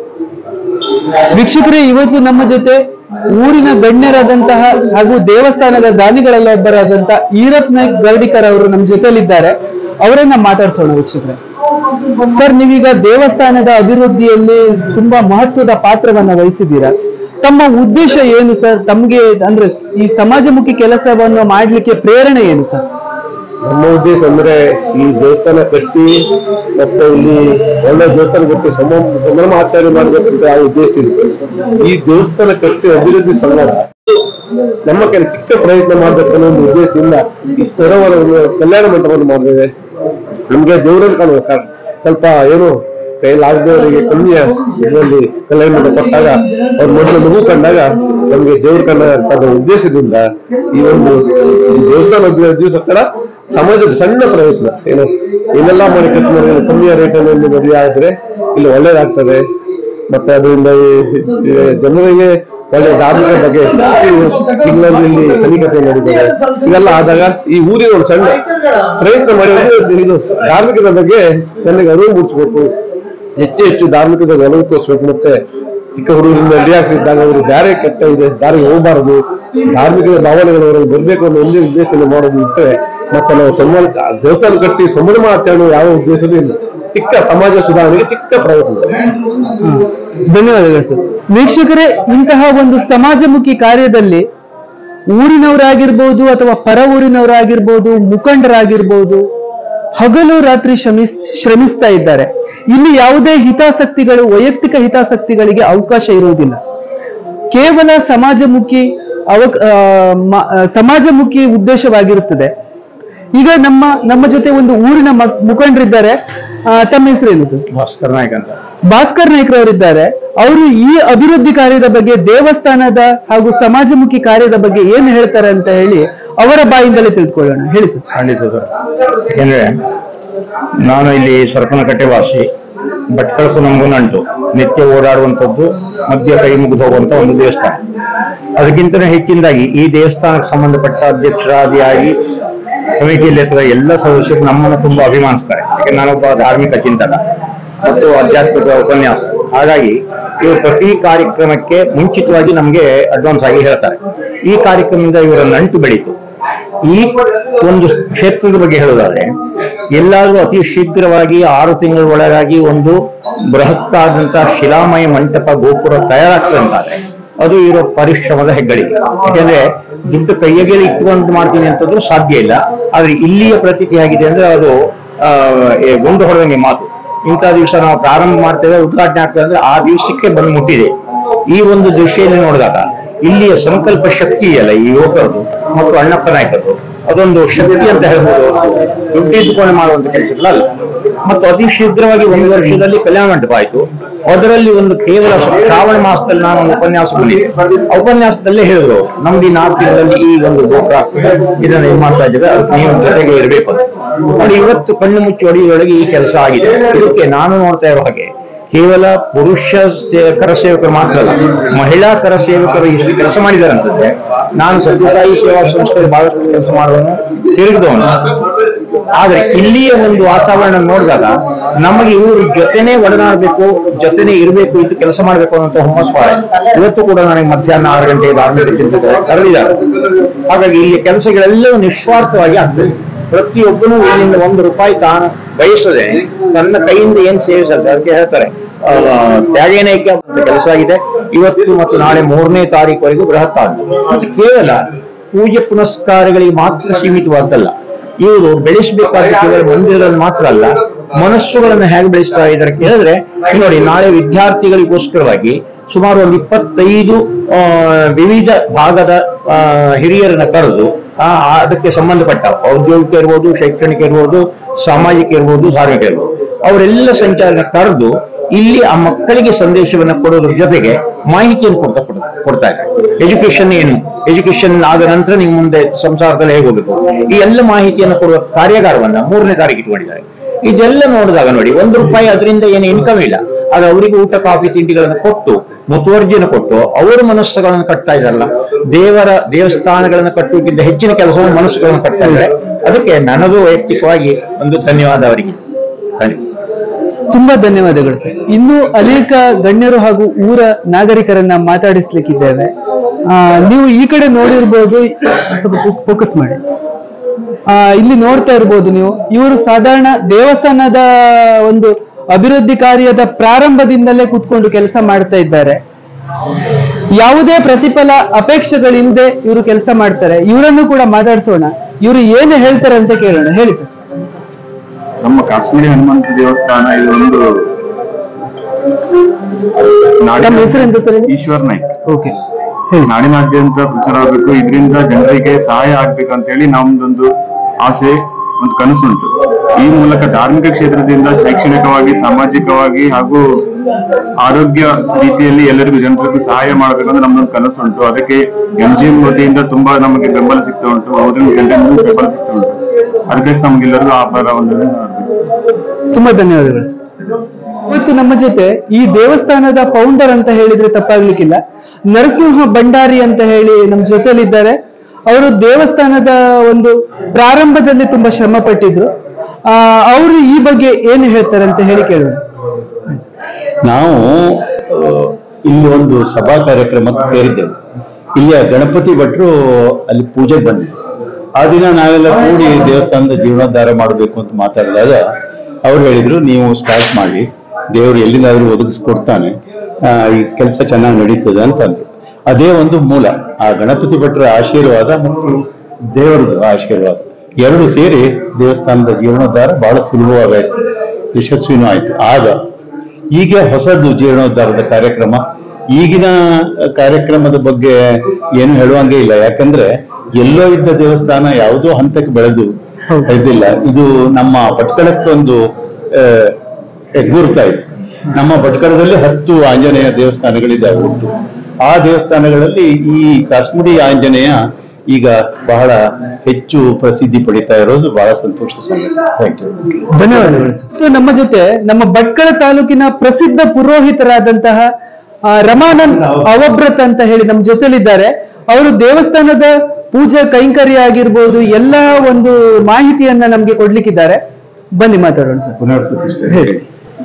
A: ವೀಕ್ಷಕರೇ ಇವತ್ತು ನಮ್ಮ ಜೊತೆ ಊರಿನ ಗಣ್ಯರಾದಂತಹ ಹಾಗೂ ದೇವಸ್ಥಾನದ ದಾನಿಗಳಲ್ಲಿ ಒಬ್ಬರಾದಂತಹ ಈರತ್ ನಾಯ್ಕ್ ಗರ್ಡಿಕರ್ ಅವರು ನಮ್ಮ ಜೊತೆಲಿದ್ದಾರೆ ಅವರನ್ನ ಮಾತಾಡ್ಸೋಣ ವೀಕ್ಷಕರೇ ಸರ್ ನೀವೀಗ ದೇವಸ್ಥಾನದ ಅಭಿವೃದ್ಧಿಯಲ್ಲಿ ತುಂಬಾ ಮಹತ್ವದ ಪಾತ್ರವನ್ನ ವಹಿಸಿದ್ದೀರಾ ತಮ್ಮ ಉದ್ದೇಶ ಏನು ಸರ್ ತಮ್ಗೆ ಅಂದ್ರೆ ಈ ಸಮಾಜಮುಖಿ ಕೆಲಸವನ್ನು ಮಾಡ್ಲಿಕ್ಕೆ ಪ್ರೇರಣೆ ಏನು ಸರ್
C: ನಮ್ಮ ಉದ್ದೇಶ ಅಂದ್ರೆ ಈ ದೇವಸ್ಥಾನ ಕಟ್ಟಿ ಮತ್ತೆ ಇಲ್ಲಿ ಒಳ್ಳೆ ದೇವಸ್ಥಾನ ಕಟ್ಟಿ ಸಮ ಸಂಭ್ರಮ ಆಚರಣೆ ಮಾಡ್ಬೇಕಂತ ಆ ಉದ್ದೇಶ ಇದೆ ಈ ದೇವಸ್ಥಾನ ಕಟ್ಟಿ ಅಭಿವೃದ್ಧಿ ಸಂಘ ನಮ್ಮ ಕೆಲ ಚಿಕ್ಕ ಪ್ರಯತ್ನ ಮಾಡ್ಬೇಕನ್ನೋ ಒಂದು ಉದ್ದೇಶದಿಂದ ಈ ಸರೋವರ ಕಲ್ಯಾಣ ಮಂಟಪವನ್ನು ಮಾಡಿದ್ದೇವೆ ನಮ್ಗೆ ದೇವರಲ್ಲಿ ಕಾಣುವ ಕಾ- ಸ್ವಲ್ಪ ಏನು ಕೈಲಾಗದವರಿಗೆ ಕಮ್ಮಿಯ ಇದರಲ್ಲಿ ಕಲ್ಯಾಣ ಮಂಟಪ ಕೊಟ್ಟಾಗ ಅವ್ರ ಮೊದಲು ಮಗು ಕಂಡಾಗ ನಮ್ಗೆ ದೇವ್ರ ಕಂಡ ಅಂತ ಉದ್ದೇಶದಿಂದ ಈ ಒಂದು ಈ ದೇವಸ್ಥಾನ ಅಭಿವೃದ್ಧಿಗೋಸ್ಕರ ಸಮಾಜದ ಸಣ್ಣ ಪ್ರಯತ್ನ ಏನು ಏನೆಲ್ಲ ಮಾಡಿ ಖರ್ಚು ಮಾಡಿದ್ರೆ ಕಮ್ಮಿಯ ರೇಟಲ್ಲಿ ಮದುವೆ ಆದ್ರೆ ಇಲ್ಲಿ ಒಳ್ಳೇದಾಗ್ತದೆ ಮತ್ತೆ ಅದರಿಂದ ಈ- ಈ ಜನರಿಗೆ ಒಳ್ಳೆ ಧಾರ್ಮಿಕ ಬಗ್ಗೆ ತಿಂಗಳಲ್ಲಿ ಇಲ್ಲಿ ಸನಿಕತೆ ನಡೀತದೆ ಇವೆಲ್ಲ ಆದಾಗ ಈ ಊರಿನ ಒಂದು ಸಣ್ಣ ಪ್ರಯತ್ನ ಮಾಡಿ ಒಂದು ಇದು ಧಾರ್ಮಿಕದ ಬಗ್ಗೆ ಜನರಿಗೆ ಅರಿವು ಮೂಡಿಸ್ಬೇಕು ಹೆಚ್ಚು ಹೆಚ್ಚು ಧಾರ್ಮಿಕದ ಒಲವು ತೋರಿಸ್ಬೇಕು ಮತ್ತೆ ಚಿಕ್ಕ ಹುಡುಗರಿಂದ ರೆಡಿ ಆಗ್ತಿದ್ದಾಗ ಅವರು ದಾರಿ ಕೆಟ್ಟ ಇದೆ ದಾರಿಗೆ ಹೋಗಬಾರದು ಧಾರ್ಮಿಕ ಭಾವನೆಗಳು ಅವರಲ್ಲಿ ಬರಬೇಕು ಅನ್ನೋ ಒಂದೇ ಉದ್ದೇಶದಿಂದ ಮಾಡೋದು ಬಿಟ್ಟರೆ ಮತ್ತೆ ನಾವು ಸಂಬಂಧ ದೇವಸ್ಥಾನ ಕಟ್ಟಿ ಸಂಭ್ರಮ ಆಚರಣೆ ಯಾವ ಉದ್ದೇಶವೂ ಇಲ್ಲ ಚಿಕ್ಕ ಸಮಾಜ ಸುಧಾರಣೆಗೆ ಚಿಕ್ಕ ಪ್ರಯತ್ನ
A: ಧನ್ಯವಾದಗಳು ಸರ್ ವೀಕ್ಷಕರೇ ಇಂತಹ ಒಂದು ಸಮಾಜಮುಖಿ ಕಾರ್ಯದಲ್ಲಿ ಊರಿನವರಾಗಿರ್ಬೋದು ಅಥವಾ ಪರ ಊರಿನವರಾಗಿರ್ಬೋದು ಮುಖಂಡರಾಗಿರ್ಬೋದು ಹಗಲು ರಾತ್ರಿ ಶ್ರಮಿಸ್ ಶ್ರಮಿಸ್ತಾ ಇದ್ದಾರೆ ಇಲ್ಲಿ ಯಾವುದೇ ಹಿತಾಸಕ್ತಿಗಳು ವೈಯಕ್ತಿಕ ಹಿತಾಸಕ್ತಿಗಳಿಗೆ ಅವಕಾಶ ಇರುವುದಿಲ್ಲ ಕೇವಲ ಸಮಾಜಮುಖಿ ಅವ ಆ, ಮ- ಆ, ಸಮಾಜಮುಖಿ ಉದ್ದೇಶವಾಗಿರುತ್ತದೆ ಈಗ ನಮ್ಮ ನಮ್ಮ ಜೊತೆ ಒಂದು ಊರಿನ ಮ- ಮುಖಂಡರಿದ್ದಾರೆ ಆ, ತಮ್ಮ ಹೆಸರೇನು ಸರ್
C: ಭಾಸ್ಕರ್ ನಾಯ್ಕ ಅಂತ
A: ಭಾಸ್ಕರ್ ನಾಯ್ಕರವರಿದ್ದಾರೆ ಅವರು ಈ ಅಭಿವೃದ್ಧಿ ಕಾರ್ಯದ ಬಗ್ಗೆ ದೇವಸ್ಥಾನದ ಹಾಗೂ ಸಮಾಜಮುಖಿ ಕಾರ್ಯದ ಬಗ್ಗೆ ಏನು ಹೇಳ್ತಾರೆ ಅಂತ ಹೇಳಿ ಅವರ ಬಾಯಿಂದಲೇ ತಿಳ್ಕೊಳ್ಳೋಣ ಹೇಳಿ ಸರ್
D: ಖಂಡಿತ ಸರ್ ಯಾಕೆಂದ್ರೆ ನಾನು ಇಲ್ಲಿ ಸರಪನಕಟ್ಟೆ ವಾಸಿ ಭಟ್ಕಳಕ್ಕೂ ನಮಗೂ ನಂಟು ನಿತ್ಯ ಓಡಾಡುವಂಥದ್ದು ಮಧ್ಯ ಕೈ ಮುಗಿದು ಹೋಗುವಂತ ಒಂದು ದೇವಸ್ಥಾನ ಅದಕ್ಕಿಂತ ಹೆಚ್ಚಿನದಾಗಿ ಈ ದೇವಸ್ಥಾನಕ್ಕೆ ಸಂಬಂಧಪಟ್ಟ ಅಧ್ಯಕ್ಷರಾದಿಯಾಗಿ ಕಮಿಟಿಯಲ್ಲಿ ಅಥವಾ ಎಲ್ಲ ಸದಸ್ಯರು ನಮ್ಮನ್ನು ತುಂಬಾ ಅಭಿಮಾನಿಸ್ತಾರೆ ಯಾಕೆ ನಾನೊಬ್ಬ ಧಾರ್ಮಿಕ ಚಿಂತಕ ಮತ್ತು ಆಧ್ಯಾತ್ಮಿಕ ಉಪನ್ಯಾಸ ಹಾಗಾಗಿ ಇವರು ಪ್ರತಿ ಕಾರ್ಯಕ್ರಮಕ್ಕೆ ಮುಂಚಿತವಾಗಿ ನಮಗೆ ಅಡ್ವಾನ್ಸ್ ಆಗಿ ಹೇಳ್ತಾರೆ ಈ ಕಾರ್ಯಕ್ರಮದಿಂದ ಇವರ ನಂಟು ಬೆಳೀತು ಈ ಒಂದು ಕ್ಷೇತ್ರದ ಬಗ್ಗೆ ಹೇಳೋದಾದ್ರೆ ಎಲ್ಲಾದ್ರೂ ಅತಿ ಶೀಘ್ರವಾಗಿ ಆರು ತಿಂಗಳ ಒಳಗಾಗಿ ಒಂದು ಬೃಹತ್ತಾದಂತಹ ಶಿಲಾಮಯ ಮಂಟಪ ಗೋಪುರ ತಯಾರಾಗ್ತದೆ ಅಂತಾದ್ರೆ ಅದು ಇರೋ ಪರಿಶ್ರಮದ ಹೆಗ್ಗಳಿಕೆ ಯಾಕೆಂದ್ರೆ ದುಡ್ಡು ಕೈಯಾಗೆ ಇಟ್ಕೊಂಡು ಮಾಡ್ತೀನಿ ಅಂತಂದ್ರೂ ಸಾಧ್ಯ ಇಲ್ಲ ಆದ್ರೆ ಇಲ್ಲಿಯ ಪ್ರತೀತಿ ಆಗಿದೆ ಅಂದ್ರೆ ಅದು ಆ, ಏ, ಗುಂಡು ಹೊಡೆದಂಗೆ ಮಾತು ಇಂಥ ದಿವಸ ನಾವು ಪ್ರಾರಂಭ ಮಾಡ್ತೇವೆ ಉದ್ಘಾಟನೆ ಆಗ್ತದೆ ಅಂದ್ರೆ ಆ ದಿವಸಕ್ಕೆ ಬಂದು ಮುಟ್ಟಿದೆ ಈ ಒಂದು ದೃಷ್ಟಿಯಲ್ಲಿ ನೋಡಿದಾಗ ಇಲ್ಲಿಯ ಸಂಕಲ್ಪ ಶಕ್ತಿ ಇದೆಯಲ್ಲ ಈ ಯುವಕರದು ಮತ್ತು ಅಣ್ಣಪ್ಪ ನಾಯಕರು ಅದೊಂದು ಶಕ್ತಿ ಅಂತ ಹೇಳ್ಬೋದು ದುಡ್ಡು ಇದ್ದುಕೊಂಡು ಮಾಡುವಂತ ಕೆಲಸಗಳಲ್ಲ ಮತ್ತು ಅತಿ ಶೀಘ್ರವಾಗಿ ಒಂದು ವರ್ಷದಲ್ಲಿ ಕಲ್ಯಾಣ ಮಂಟಪ ಆಯ್ತು ಅದರಲ್ಲಿ ಒಂದು ಕೇವಲ ಶ್ರಾವಣ ಮಾಸದಲ್ಲಿ ನಾನು ಒಂದು ಉಪನ್ಯಾಸ ಬಂದಿದ್ದೆ ಆ ಉಪನ್ಯಾಸದಲ್ಲೇ ಹೇಳಿದ್ರು ನಮ್ದು ಈ ನಾಲ್ಕು ತಿಂಗಳಲ್ಲಿ ಈ ಒಂದು ಗೋಪುರ ಆಗ್ತದೆ ಇದನ್ನ ಇದು ಮಾಡ್ತಾ ಇದ್ದೇವೆ ಅದಕ್ಕೆ ನೀವು ಜೊತೆಗೆ ಇರಬೇಕು ಅಂತ. ನೋಡಿ ಇವತ್ತು ಕಣ್ಣು ಮುಚ್ಚಿ ಹೊಡೆಯುವೊಳಗೆ ಈ ಕೆಲಸ ಆಗಿದೆ ಇದಕ್ಕೆ ನಾನು ನೋಡ್ತಾ ಇರೋ ಹಾಗೆ ಕೇವಲ ಪುರುಷ ಸೇ- ಕರಸೇವಕರು ಮಾತ್ರ ಅಲ್ಲ ಮಹಿಳಾ ಕರಸೇವಕರು ಇಷ್ಟು ಕೆಲಸ ಮಾಡಿದಾರಂತಂದ್ರೆ ನಾನು ಸತ್ಯಸಾಯಿ ಸೇವಾ ಸಂಸ್ಥೆ ಬಹಳಷ್ಟು ಕೆಲಸ ಮಾಡುವನು ತಿರುಗಿದವನು ಆದ್ರೆ ಇಲ್ಲಿಯ ಒಂದು ವಾತಾವರಣ ನೋಡಿದಾಗ ನಮಗೆ ಇವರು ಜೊತೆನೆ ಒಡನಾಡಬೇಕು ಜೊತೆನೆ ಇರಬೇಕು ಇದು ಕೆಲಸ ಮಾಡಬೇಕು ಅನ್ನೋ ಹುಮ್ಮಸ್ ಬಾಳ ಇವತ್ತು ಕೂಡ ನನಗೆ ಮಧ್ಯಾಹ್ನ ಆರು ಗಂಟೆ ಧಾರ್ಮಿಕ ಚಿಂತಕರು ಕರೆದಿದ್ದಾರೆ ಹಾಗಾಗಿ ಇಲ್ಲಿ ಕೆಲಸಗಳೆಲ್ಲವೂ ನಿಸ್ವಾರ್ಥವಾಗಿ ಆಗ್ತದೆ ಪ್ರತಿಯೊಬ್ಬನು ಇಲ್ಲಿಂದ ಒಂದು ರೂಪಾಯಿ ತಾನು ಬಯಸದೆ ತನ್ನ ಕೈಯಿಂದ ಏನ್ ಸೇವಿಸತ್ತೆ ಅದಕ್ಕೆ ಹೇಳ್ತಾರೆ ಆ, ತ್ಯಾಗೇನೈಕ್ಯ ಅಂತ ಕೆಲಸ ಆಗಿದೆ ಇವತ್ತು ಮತ್ತು ನಾಳೆ ಮೂರನೇ ತಾರೀಕುವರೆಗೂ ಬೃಹತ್ ಆಗಿದೆ ಅದು ಕೇವಲ ಪೂಜೆ ಪುನಸ್ಕಾರಗಳಿಗೆ ಮಾತ್ರ ಸೀಮಿತವಾದ್ದಲ್ಲ ಇವರು ಬೆಳೆಸಬೇಕಾದ ಕೇವಲ ಮಂದಿರದಲ್ಲಿ ಮಾತ್ರ ಅಲ್ಲ ಮನಸ್ಸುಗಳನ್ನು ಹೇಗೆ ಬೆಳೆಸ್ತಾ ಇದ್ದಾರೆ ಕೇಳಿದ್ರೆ ಈಗ ನೋಡಿ ನಾಳೆ ವಿದ್ಯಾರ್ಥಿಗಳಿಗೋಸ್ಕರವಾಗಿ ಸುಮಾರು ಒಂದು ಇಪ್ಪತ್ತೈದು ಆ, ವಿವಿಧ ಭಾಗದ ಆ, ಹಿರಿಯರನ್ನ ಕರೆದು ಆ, ಆ, ಅದಕ್ಕೆ ಸಂಬಂಧಪಟ್ಟ ಔದ್ಯೋಗಿಕ ಇರ್ಬೋದು ಶೈಕ್ಷಣಿಕ ಇರ್ಬೋದು ಸಾಮಾಜಿಕ ಇರ್ಬೋದು ಧಾರ್ಮಿಕ ಇರ್ಬೋದು ಅವರೆಲ್ಲ ಸಂಚಾರನ ಕರೆದು ಇಲ್ಲಿ ಆ ಮಕ್ಕಳಿಗೆ ಸಂದೇಶವನ್ನ ಕೊಡೋದ್ರ ಜೊತೆಗೆ ಮಾಹಿತಿಯನ್ನು ಕೊಡ್ತಾ ಕೊಡ್- ಕೊಡ್ತಾ ಇದ್ದಾರೆ ಎಜುಕೇಶನ್ ಏನು ಎಜುಕೇಶನ್ ಆದ ನಂತರ ನೀವು ಮುಂದೆ ಸಂಸಾರದಲ್ಲಿ ಹೇಗೆ ಹೋಗಬೇಕು ಈ ಎಲ್ಲ ಮಾಹಿತಿಯನ್ನು ಕೊಡುವ ಕಾರ್ಯಾಗಾರವನ್ನ ಮೂರನೇ ತಾರೀಕು ಇಟ್ಕೊಂಡಿದ್ದಾರೆ ಇದೆಲ್ಲ ನೋಡಿದಾಗ ನೋಡಿ ಒಂದು ರೂಪಾಯಿ ಅದರಿಂದ ಏನು ಇನ್ಕಮ್ ಇಲ್ಲ ಆದ್ರೆ ಅವರಿಗೆ ಊಟ ಕಾಫಿ ತಿಂಡಿಗಳನ್ನು ಕೊಟ್ಟು ಮುತುವರ್ಜಿಯನ್ನು ಕೊಟ್ಟು ಅವರ ಮನಸ್ಸುಗಳನ್ನು ಕಟ್ತಾ ಇದಾರಲ್ಲ ದೇವರ ದೇವಸ್ಥಾನಗಳನ್ನು ಕಟ್ಟುವುದಕ್ಕಿಂತ ಹೆಚ್ಚಿನ ಕೆಲಸವನ್ನು ಮನಸ್ಸುಗಳನ್ನು ಕಟ್ತಾ ಇದ್ದಾರೆ ಅದಕ್ಕೆ ನನಗೂ ವೈಯಕ್ತಿಕವಾಗಿ ಒಂದು ಧನ್ಯವಾದ ಅವರಿಗೆ ಥ್ಯಾಂಕ್ಸ್
A: ತುಂಬಾ ಧನ್ಯವಾದಗಳು ಸರ್ ಇನ್ನು ಅನೇಕ ಗಣ್ಯರು ಹಾಗೂ ಊರ ನಾಗರಿಕರನ್ನ ಮಾತಾಡಿಸ್ಲಿಕ್ಕಿದ್ದೇವೆ ಆ, ನೀವು ಈ ಕಡೆ ನೋಡಿರ್ಬೋದು ಸ್ವಲ್ಪ ಫೋಕಸ್ ಮಾಡಿ ಆ, ಇಲ್ಲಿ ನೋಡ್ತಾ ಇರ್ಬೋದು ನೀವು ಇವರು ಸಾಧಾರಣ ದೇವಸ್ಥಾನದ ಒಂದು ಅಭಿವೃದ್ಧಿ ಕಾರ್ಯದ ಪ್ರಾರಂಭದಿಂದಲೇ ಕೂತ್ಕೊಂಡು ಕೆಲಸ ಮಾಡ್ತಾ ಇದ್ದಾರೆ ಯಾವುದೇ ಪ್ರತಿಫಲ ಅಪೇಕ್ಷೆಗಳಿಲ್ಲದೆ ಇವರು ಕೆಲಸ ಮಾಡ್ತಾರೆ ಇವರನ್ನು ಕೂಡ ಮಾತಾಡ್ಸೋಣ ಇವರು ಏನು ಹೇಳ್ತಾರೆ ಅಂತ ಕೇಳೋಣ ಹೇಳಿ ಸರ್
E: ನಮ್ಮ ಕಾಶ್ಮೀರಿ ಹನುಮಂತ ದೇವಸ್ಥಾನ ಇದು ಒಂದು
A: ತಮ್ಮ ಹೆಸರೆಂತ ಸರ್ ಹೇಳಿ?
E: ಈಶ್ವರ್ ನಾಯ್ಕ್
A: ಓಕೆ ಹೇಳಿ
E: ನಾಡಿನಾದ್ಯಂತ ಪ್ರಚಾರ ಆಗಬೇಕು ಇದರಿಂದ ಜನರಿಗೆ ಸಹಾಯ ಆಗ್ಬೇಕು ಅಂತ ಹೇಳಿ ನಮ್ದೊಂದು ಆಸೆ ಒಂದು ಕನಸುಂಟು ಈ ಮೂಲಕ ಧಾರ್ಮಿಕ ಕ್ಷೇತ್ರದಿಂದ ಶೈಕ್ಷಣಿಕವಾಗಿ ಸಾಮಾಜಿಕವಾಗಿ ಹಾಗೂ ಆರೋಗ್ಯ ರೀತಿಯಲ್ಲಿ ಎಲ್ಲರಿಗೂ ಜನರಿಗೂ ಸಹಾಯ ಮಾಡಬೇಕಂದ್ರೆ ನಮ್ದೊಂದು ಕನಸುಂಟು ಅದಕ್ಕೆ ಎಂ ಜಿ ಎಂ ವತಿಯಿಂದ ತುಂಬಾ ನಮಗೆ ಬೆಂಬಲ ಸಿಗ್ತಾ ಉಂಟು ಅವರಿಂದ ಜನರಿಂದ ಬೆಂಬಲ ಸಿಗ್ತಾ ಉಂಟು ಅದಕ್ಕೆ ನಮ್ಗೆಲ್ಲರಿಗೂ ಆಭಾರವನ್ನು ಅರ್ಪಿಸ್ತೀನಿ
A: ತುಂಬಾ ಧನ್ಯವಾದಗಳು ಸರ್. ಇವತ್ತು ನಮ್ಮ ಜೊತೆ ಈ ದೇವಸ್ಥಾನದ ಫೌಂಡರ್ ಅಂತ ಹೇಳಿದ್ರೆ ತಪ್ಪಾಗ್ಲಿಕ್ಕಿಲ್ಲ ನರಸಿಂಹ ಭಂಡಾರಿ ಅಂತ ಹೇಳಿ ನಮ್ಮ ಜೊತೆಲಿದ್ದಾರೆ ಅವರು ದೇವಸ್ಥಾನದ ಒಂದು ಪ್ರಾರಂಭದಲ್ಲಿ ತುಂಬಾ ಶ್ರಮ ಪಟ್ಟಿದ್ರು ಆ, ಅವರು ಈ ಬಗ್ಗೆ ಏನು ಹೇಳ್ತಾರೆ ಅಂತ ಹೇಳಿ ಕೇಳೋಣ
F: ನಾವು ಆ, ಇಲ್ಲಿ ಒಂದು ಸಭಾ ಕಾರ್ಯಕ್ರಮಕ್ಕೆ ಸೇರಿದ್ದೆವು ಇಲ್ಲಿಯ ಗಣಪತಿ ಭಟ್ರು ಅಲ್ಲಿ ಪೂಜೆಗೆ ಬಂದಿದ್ರು ಆ ದಿನ ನಾವೆಲ್ಲ ಕೂಡಿ ದೇವಸ್ಥಾನದ ಜೀರ್ಣೋದ್ಧಾರ ಮಾಡಬೇಕು ಅಂತ ಮಾತಾಡಿದಾಗ ಅವ್ರು ಹೇಳಿದ್ರು ನೀವು ಸ್ಟಾರ್ಟ್ ಮಾಡಿ ದೇವರು ಎಲ್ಲಿಂದಾದ್ರೂ ಒದಗಿಸ್ಕೊಡ್ತಾನೆ ಆ, ಈ ಕೆಲಸ ಚೆನ್ನಾಗಿ ನಡೀತದೆ ಅಂತಂದ್ರು ಅದೇ ಒಂದು ಮೂಲ ಆ ಗಣಪತಿ ಭಟ್ರ ಆಶೀರ್ವಾದ ಮತ್ತು ದೇವರದು ಆಶೀರ್ವಾದ ಎರಡು ಸೇರಿ ದೇವಸ್ಥಾನದ ಜೀರ್ಣೋದ್ಧಾರ ಬಹಳ ಸುಲಭವಾಗಾಯ್ತು ಯಶಸ್ವಿನೂ ಆಯ್ತು ಆಗ ಈಗ ಹೊಸದು ಜೀರ್ಣೋದ್ಧಾರದ ಕಾರ್ಯಕ್ರಮ ಈಗಿನ ಕಾರ್ಯಕ್ರಮದ ಬಗ್ಗೆ ಏನು ಹೇಳುವಂಗೆ ಇಲ್ಲ ಯಾಕಂದ್ರೆ ಎಲ್ಲೋ ಇದ್ದ ದೇವಸ್ಥಾನ ಯಾವುದೋ ಹಂತಕ್ಕೆ ಬೆಳೆದು ಇದ್ದಿಲ್ಲ ಇದು ನಮ್ಮ ಭಟ್ಕಳಕ್ಕೊಂದು ಆ, ಹೆಗ್ಗುರುತಾಯ್ತು ನಮ್ಮ ಭಟ್ಕಳದಲ್ಲಿ ಹತ್ತು ಆಂಜನೇಯ ದೇವಸ್ಥಾನಗಳಿದ್ದಾವೆ ಒಟ್ಟು ಆ ದೇವಸ್ಥಾನಗಳಲ್ಲಿ ಈ ಕಾಶ್ಮೀರಿ ಆಂಜನೇಯ ಈಗ ಬಹಳ ಹೆಚ್ಚು ಪ್ರಸಿದ್ಧಿ ಪಡಿತಾ ಇರೋದು ಬಹಳ ಸಂತೋಷ ಸಂಗತಿ ಥ್ಯಾಂಕ್ ಯು
A: ಧನ್ಯವಾದಗಳು ಸರ್. ಇವತ್ತು ನಮ್ಮ ಜೊತೆ ನಮ್ಮ ಭಟ್ಕಳ ತಾಲೂಕಿನ ಪ್ರಸಿದ್ಧ ಪುರೋಹಿತರಾದಂತಹ ಆ, ರಮಾನಂದ್ ಅವಬ್ರತ್ ಅಂತ ಹೇಳಿ ನಮ್ಮ ಜೊತೆಲಿದ್ದಾರೆ ಅವರು ದೇವಸ್ಥಾನದ ಪೂಜಾ ಕೈಂಕರ್ಯ ಆಗಿರ್ಬೋದು ಎಲ್ಲ ಒಂದು ಮಾಹಿತಿಯನ್ನ ನಮ್ಗೆ ಕೊಡ್ಲಿಕ್ಕಿದ್ದಾರೆ ಬನ್ನಿ ಮಾತಾಡೋಣ ಸರ್
F: ಪುನರ್ ಪ್ರತಿಷ್ಠೆ
A: ಹೇಳಿ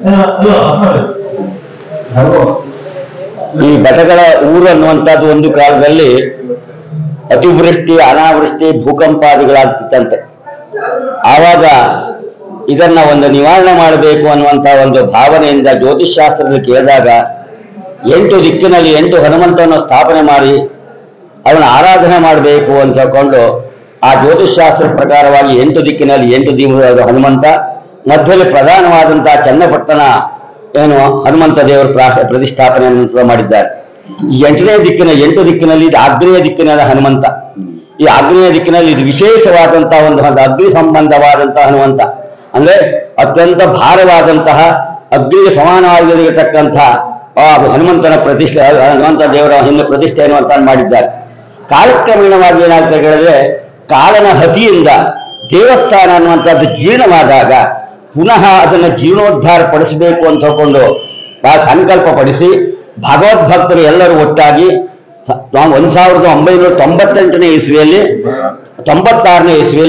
G: ಈ ಘಟಗಳ ಊರು ಅನ್ನುವಂಥದ್ದು ಒಂದು ಕಾಲದಲ್ಲಿ ಅತಿವೃಷ್ಟಿ ಅನಾವೃಷ್ಟಿ ಭೂಕಂಪಾದಿಗಳಾಗ್ತಿತ್ತಂತೆ ಆವಾಗ ಇದನ್ನ ಒಂದು ನಿವಾರಣೆ ಮಾಡಬೇಕು ಅನ್ನುವಂಥ ಒಂದು ಭಾವನೆಯಿಂದ ಜ್ಯೋತಿಷ್ಶಾಸ್ತ್ರದಲ್ಲಿ ಕೇಳಿದಾಗ ಎಂಟು ದಿಕ್ಕಿನಲ್ಲಿ ಎಂಟು ಹನುಮಂತವನ್ನು ಸ್ಥಾಪನೆ ಮಾಡಿ ಅವನ ಆರಾಧನೆ ಮಾಡಬೇಕು ಅಂತ ಹೇಳ್ಕೊಂಡು ಆ ಜ್ಯೋತಿಷ್ಶಾಸ್ತ್ರ ಪ್ರಕಾರವಾಗಿ ಎಂಟು ದಿಕ್ಕಿನಲ್ಲಿ ಎಂಟು ದಿವಸದ ಹನುಮಂತ ಮಧ್ಯದಲ್ಲಿ ಪ್ರಧಾನವಾದಂತಹ ಚನ್ನಪಟ್ಟಣ ಏನು ಹನುಮಂತ ದೇವರ ಪ್ರಾ- ಪ್ರತಿಷ್ಠಾಪನೆಯನ್ನು ಮಾಡಿದ್ದಾರೆ ಈ ಎಂಟನೇ ದಿಕ್ಕಿನ ಎಂಟು ದಿಕ್ಕಿನಲ್ಲಿ ಇದು ಆಗ್ನೇಯ ದಿಕ್ಕಿನ ಹನುಮಂತ ಈ ಆಗ್ನೇಯ ದಿಕ್ಕಿನಲ್ಲಿ ಇದು ವಿಶೇಷವಾದಂತಹ ಒಂದು ಒಂದು ಅಗ್ನಿ ಸಂಬಂಧವಾದಂತಹ ಹನುಮಂತ ಅಂದ್ರೆ ಅತ್ಯಂತ ಭಾರವಾದಂತಹ ಅಗ್ನಿಗೆ ಸಮಾನವಾಗಿರತಕ್ಕಂತಹ ಆ ಹನುಮಂತನ ಪ್ರತಿಷ್ಠೆ ಹನುಮಂತ ದೇವರ ಹಿಂದೆ ಪ್ರತಿಷ್ಠೆ ಅನ್ನುವಂತ ಮಾಡಿದ್ದಾರೆ ಕಾಲಕ್ರಮೇಣವಾಗಿ ಏನಾಗ್ತದೆ ಹೇಳಿದ್ರೆ ಕಾಲನ ಹತಿಯಿಂದ ದೇವಸ್ಥಾನ ಅನ್ನುವಂಥದ್ದು ಜೀರ್ಣವಾದಾಗ ಪುನಃ ಅದನ್ನು ಜೀರ್ಣೋದ್ಧಾರ ಪಡಿಸಬೇಕು ಅಂತ ತಗೊಂಡು ಆ ಸಂಕಲ್ಪ ಪಡಿಸಿ ಭಗವದ್ಭಕ್ತರು ಎಲ್ಲರೂ ಒಟ್ಟಾಗಿ ಸ- ನಾವು ಒಂದ್ ಸಾವಿರದ ಒಂಬೈನೂರ ತೊಂಬತ್ತೆಂಟನೇ ಇಸ್ವಿಯಲ್ಲಿ ತೊಂಬತ್ತಾರನೇ ಇಸ್ವಿಯಲ್ಲಿ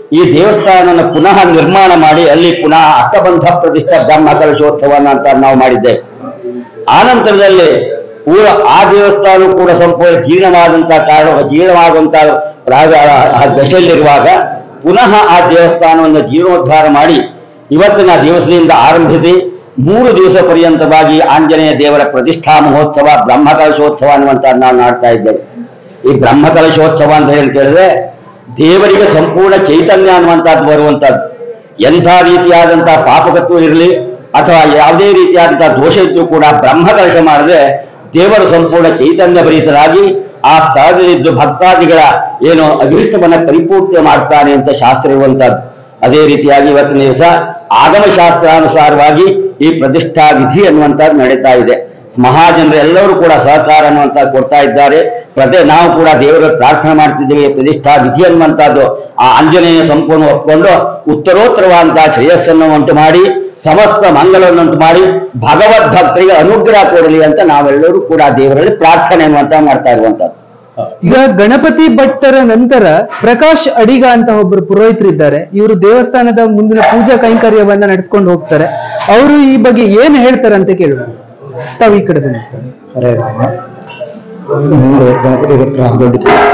G: ಈ ದೇವಸ್ಥಾನವನ್ನು ಪುನಃ ನಿರ್ಮಾಣ ಮಾಡಿ ಅಲ್ಲಿ ಪುನಃ ಅಷ್ಟಬಂಧ ಪ್ರತಿಷ್ಠಾ ಬ್ರಹ್ಮ ಕಲಶೋತ್ಸವನ ಅಂತ ನಾವು ಮಾಡಿದ್ದೇವೆ ಆನಂತರದಲ್ಲಿ ಪೂರ ಆ ದೇವಸ್ಥಾನ ಕೂಡ ಸಂಪೂರ್ಣ ಜೀರ್ಣವಾದಂತಹ ಕಾರಣ ಜೀರ್ಣವಾಗುವಂತಹ ರಾಗ ಆ ದಶೆಯಲ್ಲಿರುವಾಗ ಪುನಃ ಆ ದೇವಸ್ಥಾನವನ್ನು ಜೀರ್ಣೋದ್ಧಾರ ಮಾಡಿ ಇವತ್ತಿನ ದಿವಸದಿಂದ ಆರಂಭಿಸಿ ಮೂರು ದಿವಸ ಪರ್ಯಂತವಾಗಿ ಆಂಜನೇಯ ದೇವರ ಪ್ರತಿಷ್ಠಾ ಮಹೋತ್ಸವ ಬ್ರಹ್ಮಕಲಶೋತ್ಸವ ಅನ್ನುವಂತ ನಾವು ಮಾಡ್ತಾ ಇದ್ದೇವೆ ಈ ಬ್ರಹ್ಮಕಲಶೋತ್ಸವ ಅಂತ ಹೇಳಿ ಕೇಳಿದ್ರೆ ದೇವರಿಗೆ ಸಂಪೂರ್ಣ ಚೈತನ್ಯ ಅನ್ನುವಂಥದ್ದು ಬರುವಂತದ್ದು ಎಂಥ ರೀತಿಯಾದಂತಹ ಪಾಪಕತ್ವ ಇರಲಿ ಅಥವಾ ಯಾವುದೇ ರೀತಿಯಾದಂತಹ ದೋಷ ಇದ್ದು ಕೂಡ ಬ್ರಹ್ಮಕಲಶ ಮಾಡಿದ್ರೆ ದೇವರು ಸಂಪೂರ್ಣ ಚೈತನ್ಯ ಭರಿತರಾಗಿ ಆ ಸ್ಥಳದಲ್ಲಿದ್ದು ಭಕ್ತಾದಿಗಳ ಏನು ಅಭಿಷ್ಟವನ್ನ ಪರಿಪೂರ್ತಿ ಮಾಡ್ತಾನೆ ಅಂತ ಶಾಸ್ತ್ರ ಇರುವಂತಹದ್ದು ಅದೇ ರೀತಿಯಾಗಿ ಇವತ್ತಿನ ದಿವಸ ಆಗಮ ಶಾಸ್ತ್ರಾನುಸಾರವಾಗಿ ಈ ಪ್ರತಿಷ್ಠಾ ವಿಧಿ ಅನ್ನುವಂಥದ್ದು ನಡೀತಾ ಇದೆ ಮಹಾಜನರು ಎಲ್ಲರೂ ಕೂಡ ಸಹಕಾರ ಅನ್ನುವಂತ ಕೊಡ್ತಾ ಇದ್ದಾರೆ ಪ್ರತಿ ನಾವು ಕೂಡ ದೇವರ ಪ್ರಾರ್ಥನೆ ಮಾಡ್ತಿದ್ದೇವೆ ಈ ಪ್ರತಿಷ್ಠಾ ವಿಧಿ ಅನ್ನುವಂಥದ್ದು ಆ ಆಂಜನೇಯ ಸಂಪೂರ್ಣ ಒಪ್ಕೊಂಡು ಉತ್ತರೋತ್ತರವಾದಂತಹ ಶ್ರೇಯಸ್ಸನ್ನು ಉಂಟು ಮಾಡಿ ಸಮಸ್ತ ಮಂಗಲವನ್ನುಂಟು ಮಾಡಿ ಭಗವದ್ ಭಕ್ತರಿಗೆ ಅನುಗ್ರಹ ಕೊಡಲಿ ಅಂತ ನಾವೆಲ್ಲರೂ ಕೂಡ ದೇವರಲ್ಲಿ ಪ್ರಾರ್ಥನೆ ಅನ್ನುವಂತ ಮಾಡ್ತಾ ಇರುವಂತದ್ದು
A: ಈಗ ಗಣಪತಿ ಭಟ್ಟರ ನಂತರ ಪ್ರಕಾಶ್ ಅಡಿಗ ಅಂತ ಒಬ್ಬರು ಪುರೋಹಿತರಿದ್ದಾರೆ ಇವರು ದೇವಸ್ಥಾನದ ಮುಂದಿನ ಪೂಜಾ ಕೈಂಕರ್ಯವನ್ನ ನಡೆಸ್ಕೊಂಡು ಹೋಗ್ತಾರೆ ಅವರು ಈ ಬಗ್ಗೆ ಏನ್ ಹೇಳ್ತಾರೆ ಅಂತ ಕೇಳೋಣ ತಾವು ಈ ಕಡೆ ಬನ್ನಿ ಸರ್
H: ಹರೇ ರಾಮ ಮುಂದೆ ಗಣಪತಿ ಭಟ್ರ ದೊಡ್ಡ